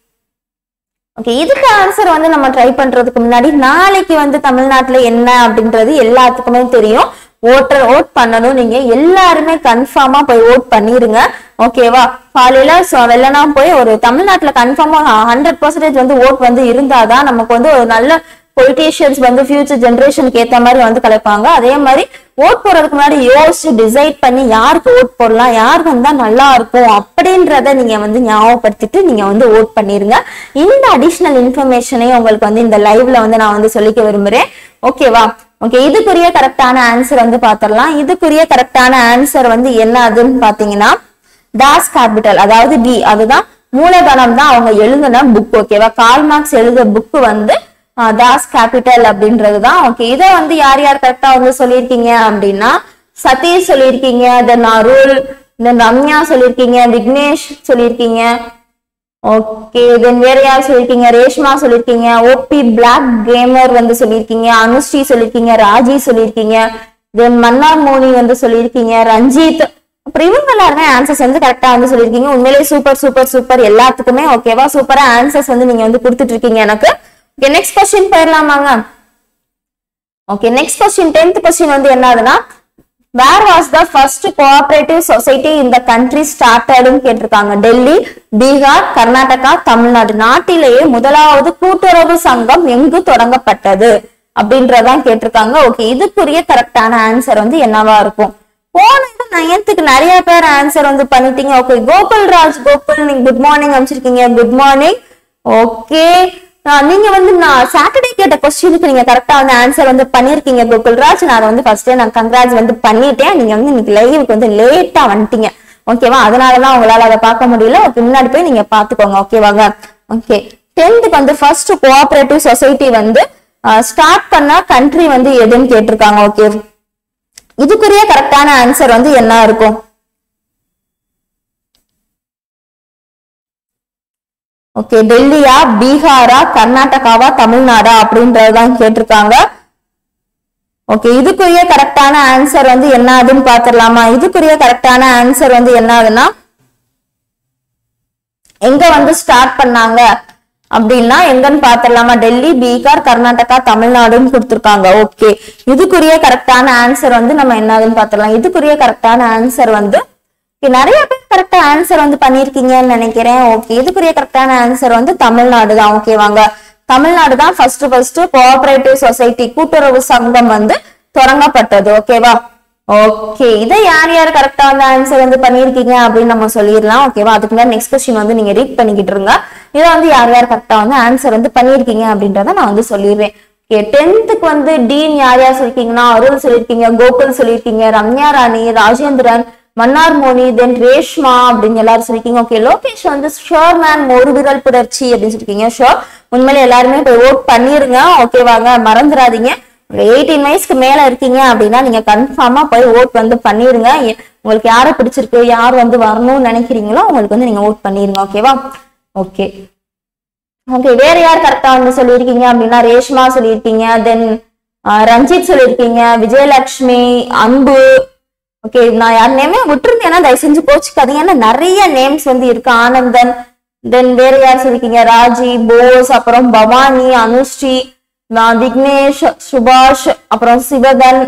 A: ஓகே இதுக்கு ஆன்சர் வந்து நம்ம ட்ரை பண்றதுக்கு முன்னாடி நாளைக்கு வந்து தமிழ்நாட்டுல என்ன அப்படின்றது எல்லாத்துக்குமே தெரியும் ஓட்டர் ஓட் பண்ணணும் நீங்க எல்லாருமே கன்ஃபார்மா போய் ஓட் பண்ணிருங்க ஓகேவா காலையில so வெள்ளனா போய் ஒரு தமிழ்நாட்டுல கன்ஃபார்மா ஹண்ட்ரட் பர்சன்டேஜ் வந்து ஓட் வந்து இருந்தாதான் நமக்கு வந்து ஒரு நல்ல பொலிட்டீஷியன்ஸ் வந்து ஃபியூச்சர் ஜென்ரேஷனுக்கு ஏத்த மாதிரி வந்து கலைப்பாங்க அதே மாதிரி ஓட் போடுறதுக்கு முன்னாடி யோசிச்சு டிசைட் பண்ணி யாருக்கு ஓட் போடலாம் யார் வந்தா நல்லா இருக்கும் அப்படின்றத நீங்க வந்து ஞாபகப்படுத்திட்டு நீங்க வந்து ஓட் பண்ணிருங்க இந்த அடிஷ்னல் இன்ஃபர்மேஷனையும் உங்களுக்கு வந்து இந்த லைவ்ல வந்து நான் வந்து சொல்லிக்க விரும்புறேன் ஓகேவா ஓகே இதுக்குரிய கரெக்டான ஆன்சர் வந்து பாத்திரலாம் இதுக்குரிய கரெக்டான ஆன்சர் வந்து என்ன அதுன்னு பாத்தீங்கன்னா டாஸ் கேபிட்டல் அதாவது டி அதுதான் மூலதனம் தான் அவங்க எழுதின புக் ஓகேவா கால் மார்க்ஸ் எழுத புக் வந்து தாஸ் கேபிட்டல் அப்படின்றது தான் ஓகே இதை வந்து யார் யார் கரெக்டா வந்து சொல்லியிருக்கீங்க அப்படின்னா சதீஷ் சொல்லியிருக்கீங்க தென் அருள் தென் ரம்யா சொல்லியிருக்கீங்க விக்னேஷ் சொல்லியிருக்கீங்க ஓகே தென் வேற யார் சொல்லியிருக்கீங்க ரேஷ்மா சொல்லியிருக்கீங்க ஓபி பிளாக் கேமர் வந்து சொல்லியிருக்கீங்க அனுஸ்ரீ சொல்லியிருக்கீங்க ராஜி சொல்லியிருக்கீங்க தென் மன்னார் மோனி வந்து சொல்லியிருக்கீங்க ரஞ்சித் அப்புறம் இவங்க எல்லாருமே ஆன்சர்ஸ் வந்து கரெக்டா வந்து சொல்லியிருக்கீங்க உண்மையிலேயே சூப்பர் சூப்பர் சூப்பர் எல்லாத்துக்குமே ஓகேவா சூப்பரா ஆன்சர்ஸ் வந்து நீங்க வந்து கொடுத்துட்டு இருக்கீங்க எனக்கு ஓகே நெக்ஸ்ட் கொஸ்டின் போயிடலாமாங்க okay next question tenth question வந்து என்னதுன்னா where was the first cooperative society இந்த கண்ட்ரி ஸ்டார்டட்னு கேட்டிருக்காங்க டெல்லி பீகார் கர்நாடகா தமிழ்நாடு நாட்டிலேயே முதலாவது கூட்டுறவு சங்கம் எங்கு தொடங்கப்பட்டது அப்படின்றதான் கேட்டிருக்காங்க ஓகே இதுக்குரிய கரெக்டான ஆன்சர் வந்து என்னவா இருக்கும் போன இது நயன்த்துக்கு நிறைய பேர் ஆன்சர் வந்து பண்ணிட்டீங்க ஓகே கோகுல் ராஜ் கோகுல் நீங்க குட் மார்னிங் அமைச்சிருக்கீங்க குட் மார்னிங் ஓகே நீங்க வந்து நான் சாட்டர்டே கேட்ட கொஸ்டினுக்கு நீங்க கரெக்டா வந்து ஆன்சர் வந்து பண்ணிருக்கீங்க கோகுல்ராஜ் நான் அதை வந்து ஃபர்ஸ்டே நான் கங்க்ராட்ஸ் வந்து பண்ணிட்டேன் நீங்க வந்து இன்னைக்கு லைவுக்கு வந்து லேட்டா வந்துட்டீங்க ஓகேவா அதனாலதான் உங்களால அதை பார்க்க முடியல ஓகே முன்னாடி போய் நீங்க பாத்துக்கோங்க ஓகேவாங்க ஓகே டென்த்துக்கு வந்து ஃபர்ஸ்ட் கோஆபரேட்டிவ் சொசைட்டி வந்து ஸ்டார்ட் பண்ண கண்ட்ரி வந்து எதுன்னு கேட்டிருக்காங்க ஓகே இதுக்குரிய கரெக்டான ஆன்சர் வந்து என்ன இருக்கும் ஓகே டெல்லியா பீகாரா கர்நாடகாவா தமிழ்நாடா அப்படின்றதுதான் கேட்டிருக்காங்க ஓகே இதுக்குரிய கரெக்டான ஆன்சர் வந்து என்ன ஆகுதுன்னு பாத்துடலாமா இதுக்குரிய கரெக்டான ஆன்சர் வந்து என்ன ஆகுதுன்னா எங்க வந்து ஸ்டார்ட் பண்ணாங்க அப்படின்னா எங்கன்னு பாத்திரலாமா டெல்லி பீகார் கர்நாடகா தமிழ்நாடுன்னு கொடுத்துருக்காங்க ஓகே இதுக்குரிய கரெக்டான ஆன்சர் வந்து நம்ம என்னதுன்னு பாத்திரலாம் இதுக்குரிய கரெக்டான ஆன்சர் வந்து okay, நிறைய பேர் கரெக்டா ஆன்சர் வந்து பண்ணிருக்கீங்கன்னு நினைக்கிறேன் ஓகே இதுக்குரிய கரெக்டான ஆன்சர் வந்து தமிழ்நாடு தான் ஓகேவாங்க தமிழ்நாடு தான் ஃபர்ஸ்ட் ஃபர்ஸ்ட் கோஆபரேட்டிவ் சொசைட்டி கூட்டுறவு சங்கம் வந்து தொடங்கப்பட்டது ஓகேவா ஓகே இதை யார் யார் கரெக்டா வந்து ஆன்சர் வந்து பண்ணிருக்கீங்க அப்படின்னு நம்ம சொல்லிடலாம் ஓகேவா அதுக்கு முன்னாடி நெக்ஸ்ட் கொஸ்டின் வந்து நீங்க ரீட் பண்ணிக்கிட்டு இருங்க இதை வந்து யார் யார் கரெக்டா வந்து ஆன்சர் வந்து பண்ணிருக்கீங்க அப்படின்றத நான் வந்து சொல்லிடுறேன் ஓகே டென்த்துக்கு வந்து டீன் யார் யார் சொல்லிருக்கீங்கன்னா அருள் சொல்லியிருக்கீங்க கோகுல் சொல்லியிருக்கீங்க ரம்யா ராணி ராஜேந்திரன் மன்னார் மோனி தென் ரேஷ்மா அப்படின்னு எல்லாரும் சொல்லிருக்கீங்க ஓகே லோகேஷ் வந்து ஷோர் மேன் ஒரு விரல் புணர்ச்சி அப்படின்னு சொல்லிருக்கீங்க ஷோர் உண்மையிலே எல்லாருமே போய் ஓட் பண்ணிருங்க ஓகேவாங்க மறந்துடாதீங்க எயிட்டீன் வயசுக்கு மேல இருக்கீங்க அப்படின்னா நீங்க கன்ஃபார்மா போய் ஓட் வந்து பண்ணிருங்க எ- உங்களுக்கு யாரை பிடிச்சிருக்கு யார் வந்து வரணும்னு நினைக்கிறீங்களோ உங்களுக்கு வந்து நீங்க ஓட் பண்ணிருங்க ஓகேவா ஓகே ஓகே வேற யார் கரெக்டா வந்து சொல்லியிருக்கீங்க அப்படின்னா ரேஷ்மா சொல்லியிருக்கீங்க தென் ரஞ்சித் சொல்லியிருக்கீங்க விஜயலட்சுமி அன்பு ஓகே நான் யார் நேமே விட்டுருந்தேன்னா தயவு செஞ்சு கோச்சுக்காதீங்க ஏன்னா நிறைய நேம்ஸ் வந்து இருக்கு ஆனந்தன் தென் வேற யார் சொல்லிருக்கீங்க ராஜி போஸ் அப்புறம் பவானி அனுஸ்ரீ நான் விக்னேஷ் சுபாஷ் அப்புறம் சிவகன்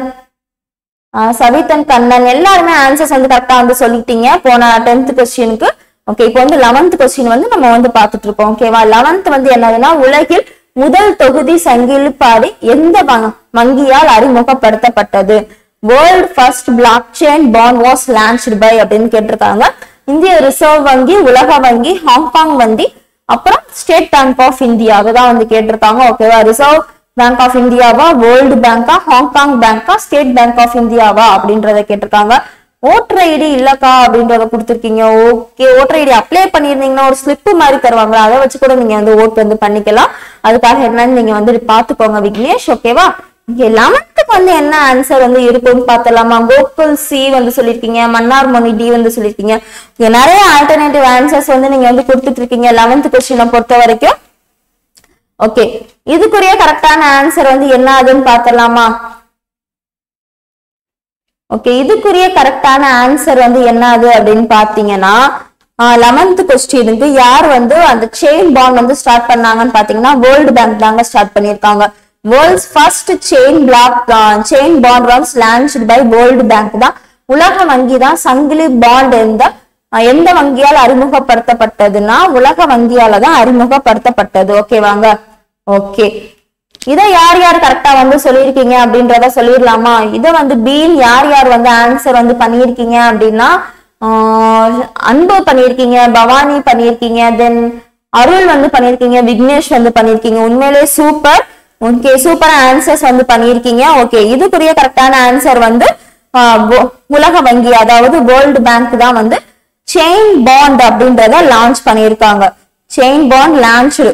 A: ஆஹ் சவிதன் கண்ணன் எல்லாருமே ஆன்சர்ஸ் வந்து கரெக்டா வந்து சொல்லிட்டீங்க போன டென்த் கொஸ்டினுக்கு ஓகே இப்போ வந்து லெவன்த் கொஸ்டின் வந்து நம்ம வந்து பார்த்துட்டு இருக்கோம் ஓகேவா லெவன்த் வந்து என்னதுன்னா உலகில் முதல் தொகுதி சங்கிலிப்பாடி எந்த வ- வங்கியால் அறிமுகப்படுத்தப்பட்டது world first blockchain bond was launched by அப்படின்னு கேட்டிருக்காங்க இந்திய ரிசர்வ் வங்கி உலக வங்கி ஹாங்காங் வங்கி அப்புறம் ஸ்டேட் பேங்க் ஆஃப் இந்தியா தான் வந்து கேட்டிருக்காங்க ஓகேவா ரிசர்வ் பேங்க் ஆஃப் இந்தியாவா வேர்ல்டு பேங்கா ஹாங்காங் பேங்கா ஸ்டேட் பேங்க் ஆஃப் இந்தியாவா அப்படின்றத கேட்டிருக்காங்க ஓட்டர் ஐடி இல்லக்கா அப்படின்றத கொடுத்துருக்கீங்க ஓகே ஓட்டர் ஐடி அப்ளை பண்ணியிருந்தீங்கன்னா ஒரு ஸ்லிப் மாதிரி தருவாங்க அதை வச்சு கூட நீங்க வந்து ஓட் வந்து பண்ணிக்கலாம் அதுக்காக என்னன்னு நீங்க வந்து பாத்துக்கோங்க விக்னேஷ் ஓகேவா இங்க லெவன்த்துக்கு வந்து என்ன ஆன்சர் வந்து இருக்குன்னு பார்த்தலாமா கோகுல் சி வந்து சொல்லியிருக்கீங்க மன்னார் மணி டி வந்து சொல்லியிருக்கீங்க இங்க நிறைய ஆல்டர்னேட்டிவ் ஆன்சர்ஸ் வந்து நீங்க வந்து கொடுத்துட்டு இருக்கீங்க லெவன்த் கொஸ்டினை பொறுத்த வரைக்கும் ஓகே இதுக்குரிய கரெக்டான ஆன்சர் வந்து என்ன ஆகுதுன்னு பார்த்தலாமா ஓகே இதுக்குரிய கரெக்டான ஆன்சர் வந்து என்ன ஆகுது அப்படின்னு பாத்தீங்கன்னா லெவன்த் கொஸ்டினுக்கு யார் வந்து அந்த செயின் பாண்ட் வந்து ஸ்டார்ட் பண்ணாங்கன்னு பாத்தீங்கன்னா வேர்ல்டு பேங்க் தாங்க ஸ்டார்ட் பண்ணிருக்காங்க world's first chain blockchain bond was launched by world bank தான் உலக வங்கி தான் சங்கிலி பாண்ட் எந்த அஹ், எந்த வங்கியால் அறிமுகப்படுத்தப்பட்டதுன்னா உலக வங்கியால தான் அறிமுகப்படுத்தப்பட்டது ஓகேவாங்க ஓகே இதை யார் யார் கரெக்டா வந்து சொல்லியிருக்கீங்க அப்படின்றத சொல்லிடலாமா இதை வந்து பீன் யார் யார் வந்து ஆன்சர் வந்து பண்ணியிருக்கீங்க அப்படின்னா ஆஹ் அன்பு பண்ணியிருக்கீங்க பவானி பண்ணியிருக்கீங்க தென் அருள் வந்து பண்ணியிருக்கீங்க விக்னேஷ் வந்து பண்ணியிருக்கீங்க உண்மையிலே சூப்பர் ஓகே சூப்பர் ஆன்சர்ஸ் வந்து பண்ணியிருக்கீங்க ஓகே இதுக்குரிய கரெக்டான ஆன்சர் வந்து ஆஹ் wo- உலக வங்கி அதாவது வேர்ல்டு பேங்க் தான் வந்து செயின் பாண்ட் அப்படின்றத லான்ச் பண்ணியிருக்காங்க செயின் பாண்ட் லான்ச்டு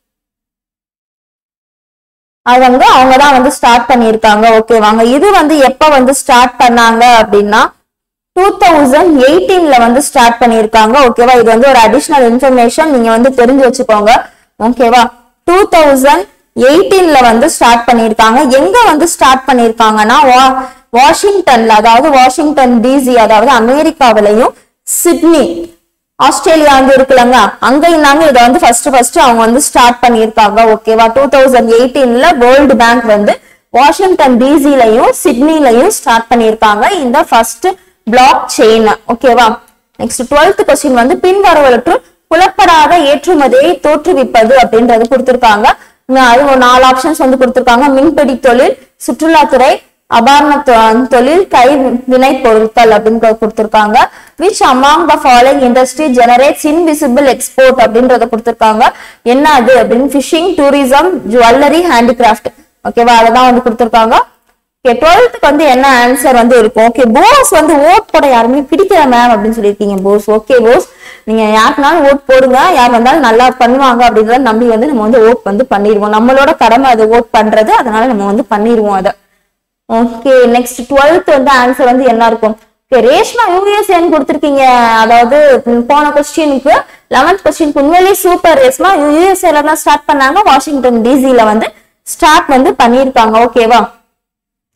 A: அது வந்து அவங்க தான் வந்து ஸ்டார்ட் பண்ணியிருக்காங்க ஓகேவாங்க இது வந்து எப்ப வந்து ஸ்டார்ட் பண்ணாங்க அப்படின்னா டூ தௌசண்ட் எயிட்டீன்ல வந்து ஸ்டார்ட் பண்ணியிருக்காங்க ஓகேவா இது வந்து ஒரு அடிஷ்னல் இன்ஃபர்மேஷன் நீங்க வந்து தெரிஞ்சு வச்சுக்கோங்க ஓகேவா டூ தௌசண்ட் எயிட்டீன்ல வந்து ஸ்டார்ட் பண்ணியிருக்காங்க எங்க வந்து ஸ்டார்ட் பண்ணியிருக்காங்கன்னா வா- வாஷிங்டன்ல அதாவது வாஷிங்டன் டிசி அதாவது அமெரிக்காவிலையும் சிட்னி ஆஸ்திரேலியா வந்து இருக்குல்லங்க அங்க இருந்தாங்க இதை வந்து ஃபர்ஸ்ட் ஃபர்ஸ்ட் அவங்க வந்து ஸ்டார்ட் பண்ணியிருக்காங்க ஓகேவா டூ தௌசண்ட் எயிட்டீன்ல வேர்ல்டு பேங்க் வந்து வாஷிங்டன் டிசிலையும் சிட்னிலையும் ஸ்டார்ட் பண்ணியிருக்காங்க இந்த ஃபர்ஸ்ட் பிளாக் செயின் ஓகேவா நெக்ஸ்ட் டுவெல்த் கொஸ்டின் வந்து பின்வருவற்றுள் புலப்படாத ஏற்றுமதியை தோற்றுவிப்பது அப்படின்றது கொடுத்திருக்காங்க இன்னும் அது ஒரு நாலு ஆப்ஷன்ஸ் வந்து கொடுத்திருக்காங்க மின்பிடி தொழில் சுற்றுலாத்துறை அபாரண தொ- தொழில் கை வினை பொருட்கள் அப்படின்னு கொடுத்திருக்காங்க which among the following industry generates invisible export அப்படின்றத கொடுத்திருக்காங்க என்ன அது அப்படின்னு ஃபிஷிங் டூரிசம் ஜுவல்லரி ஹேண்டிகிராஃப்ட் ஓகேவா அததான் வந்து கொடுத்திருக்காங்க ஓகே டுவெல்த்துக்கு வந்து என்ன ஆன்சர் வந்து இருக்கும் ஓகே போஸ் வந்து ஓட் போட யாருமே பிடிக்கல மேம் அப்படின்னு சொல்லியிருக்கீங்க போஸ் ஓகே போஸ் நீங்க யாருக்குனாலும் ஓட் போடுங்க யார் வந்தாலும் நல்லா பண்ணுவாங்க அப்படின்றத நம்பி வந்து நம்ம வந்து ஓட் வந்து பண்ணிடுவோம் நம்மளோட கடமை அது ஓட் பண்றது அதனால நம்ம வந்து பண்ணிடுவோம் அதை ஓகே நெக்ஸ்ட் டுவெல்த் வந்து ஆன்சர் வந்து என்ன இருக்கும் ஓகே ரேஷ்மா யூஎஸ்ஏன்னு கொடுத்துருக்கீங்க அதாவது ம், போன கொஸ்டினுக்கு லெவன்த் கொஸ்டினுக்கு உண்மையிலேயே சூப்பர் ரேஷ்மா யூஎஸ்ஏல தான் ஸ்டார்ட் பண்ணாங்க வாஷிங்டன் டிசில வந்து ஸ்டார்ட் வந்து பண்ணியிருக்காங்க ஓகேவா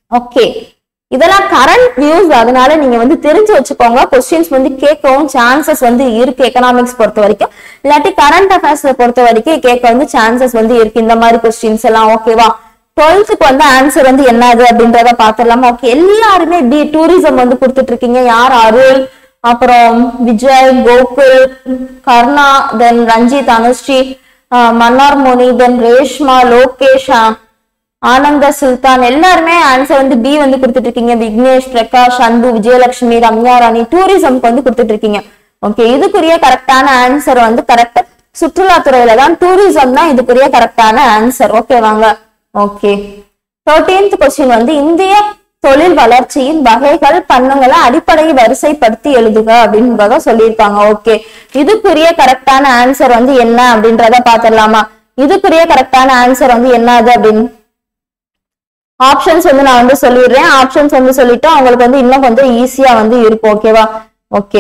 A: ஓகே இதெல்லாம் கரண்ட் நியூஸ் அதனால நீங்க வந்து தெரிஞ்சு வச்சுக்கோங்க கொஸ்டின்ஸ் வந்து கேட்கவும் சான்சஸ் வந்து இருக்கு எக்கனாமிக்ஸ் பொறுத்த வரைக்கும் இல்லாட்டி கரண்ட் அஃபேர்ஸ் பொறுத்த வரைக்கும் கேட்க வந்து சான்சஸ் வந்து இருக்கு இந்த மாதிரி கொஸ்டின்ஸ் எல்லாம் ஓகேவா டுவெல்த்துக்கு வந்து ஆன்சர் வந்து என்னது அப்படின்றத பாத்துடலாமா ஓகே எல்லாருமே டி டூரிசம் வந்து கொடுத்துட்டு இருக்கீங்க யார் அருள் அப்புறம் விஜய் கோகுல் கர்ணா தென் ரஞ்சித் அனுஸ்ரீ ஆஹ் மன்னார் மோனி தென் ரேஷ்மா லோகேஷ் ஆஹ் ஆனந்த சுல்தான் எல்லாருமே ஆன்சர் வந்து பி வந்து கொடுத்துட்டு இருக்கீங்க விக்னேஷ் பிரகாஷ் அன்பு விஜயலட்சுமி ரம்யா ராணி டூரிசம்க்கு வந்து கொடுத்துட்டு இருக்கீங்க ஓகே இதுக்குரிய கரெக்டான ஆன்சர் வந்து கரெக்ட் சுற்றுலாத்துறையில தான் டூரிசம் தான் இதுக்குரிய கரெக்டான ஆன்சர் ஓகே வாங்க ஓகே தேர்டீன்த் கொஸ்டின் வந்து இந்திய தொழில் வளர்ச்சியின் வகைகள் பண்ணுங்களை அடிப்படை வரிசைப்படுத்தி எழுதுக அப்படின்றத சொல்லியிருக்காங்க ஓகே இதுக்குரிய கரெக்டான ஆன்சர் வந்து என்ன அப்படின்றத பாத்திரலாமா இதுக்குரிய கரெக்டான ஆன்சர் வந்து என்னது அப்படின்னு ஆப்ஷன்ஸ் வந்து நான் வந்து சொல்லிடுறேன் ஆப்ஷன்ஸ் வந்து சொல்லிட்டு அவங்களுக்கு வந்து இன்னும் கொஞ்சம் ஈஸியா வந்து இருக்கும் ஓகேவா ஓகே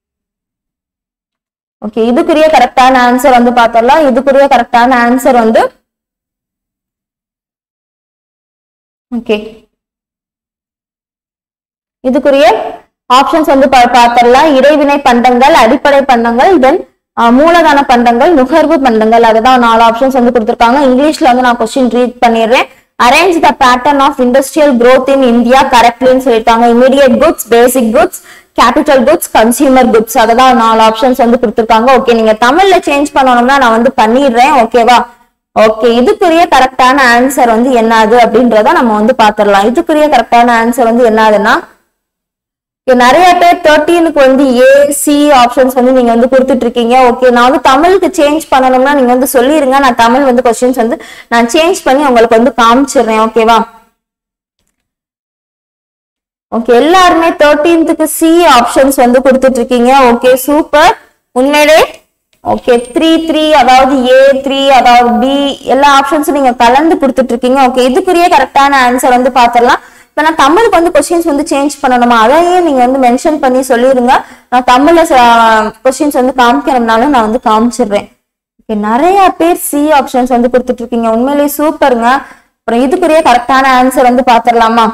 A: ஓகே இதுக்குரிய கரெக்டான ஆன்சர் வந்து பார்த்தரலாம் இதுக்குரிய கரெக்டான ஆன்சர் வந்து ஓகே இதுக்குரிய ஆப்ஷன்ஸ் வந்து பா- பார்த்தரலாம் இடைவினை பண்டங்கள் அடிப்படை பண்டங்கள் தென் மூலதன பண்டங்கள் நுகர்வு பண்டங்கள் அதுதான் நாலு ஆப்ஷன்ஸ் வந்து கொடுத்திருக்காங்க இங்கிலீஷ்ல வந்து நான் கொஸ்டின் ரீட் பண்ணிடுறேன் arrange the pattern of industrial growth in India கரெக்ட்லின்னு சொல்லியிருக்காங்க immediate goods basic goods capital goods consumer goods அததான் நாலு ஆப்ஷன்ஸ் வந்து கொடுத்திருக்காங்க ஓகே நீங்க தமிழ்ல சேஞ்ச் பண்ணணும்னா நான் வந்து பண்ணிடுறேன் ஓகேவா ஓகே இதுக்குரிய கரெக்டான ஆன்சர் வந்து என்னது அப்படின்றத நம்ம வந்து பாத்திரலாம் இதுக்குரிய கரெக்டான ஆன்சர் வந்து என்னதுன்னா இங்க நிறைய பேர் தேர்ட்டீனுக்கு வந்து ஏ சி ஆப்ஷன்ஸ் வந்து நீங்க வந்து கொடுத்துட்டு இருக்கீங்க ஓகே நான் வந்து தமிழுக்கு சேஞ்ச் பண்ணணும்னா நீங்க வந்து சொல்லிருங்க நான் தமிழ் வந்து கொஸ்டின்ஸ் வந்து நான் சேஞ்ச் பண்ணி உங்களுக்கு வந்து காமிச்சிடுறேன் ஓகேவா ஓகே எல்லாருமே தேர்ட்டீன்த்துக்கு சி ஆப்ஷன்ஸ் வந்து கொடுத்துட்டு இருக்கீங்க ஓகே சூப்பர் உண்மையிலே ஓகே த்ரீ த்ரீ அதாவது ஏ த்ரீ அதாவது பி எல்லா ஆப்ஷன்ஸும் நீங்க கலந்து கொடுத்துட்டு இருக்கீங்க ஓகே இதுக்குரிய கரெக்டான ஆன்சர் வந்து பாத்திரலாம் இப்ப நான் தமிழுக்கு வந்து கொஸ்டின்ஸ் வந்து சேஞ்ச் பண்ணணுமா அதையே நீங்க வந்து மென்ஷன் பண்ணி சொல்லிருங்க நான் தமிழ்ல கொஸ்டின்ஸ் வந்து காமிக்கணும்னாலும் நான் வந்து காமிச்சிடுறேன் ஓகே நிறைய பேர் சி ஆப்ஷன்ஸ் வந்து கொடுத்துட்டு இருக்கீங்க உண்மையிலேயே சூப்பருங்க அப்புறம் இதுக்குரிய கரெக்டான ஆன்சர் வந்து பாத்திரலாமா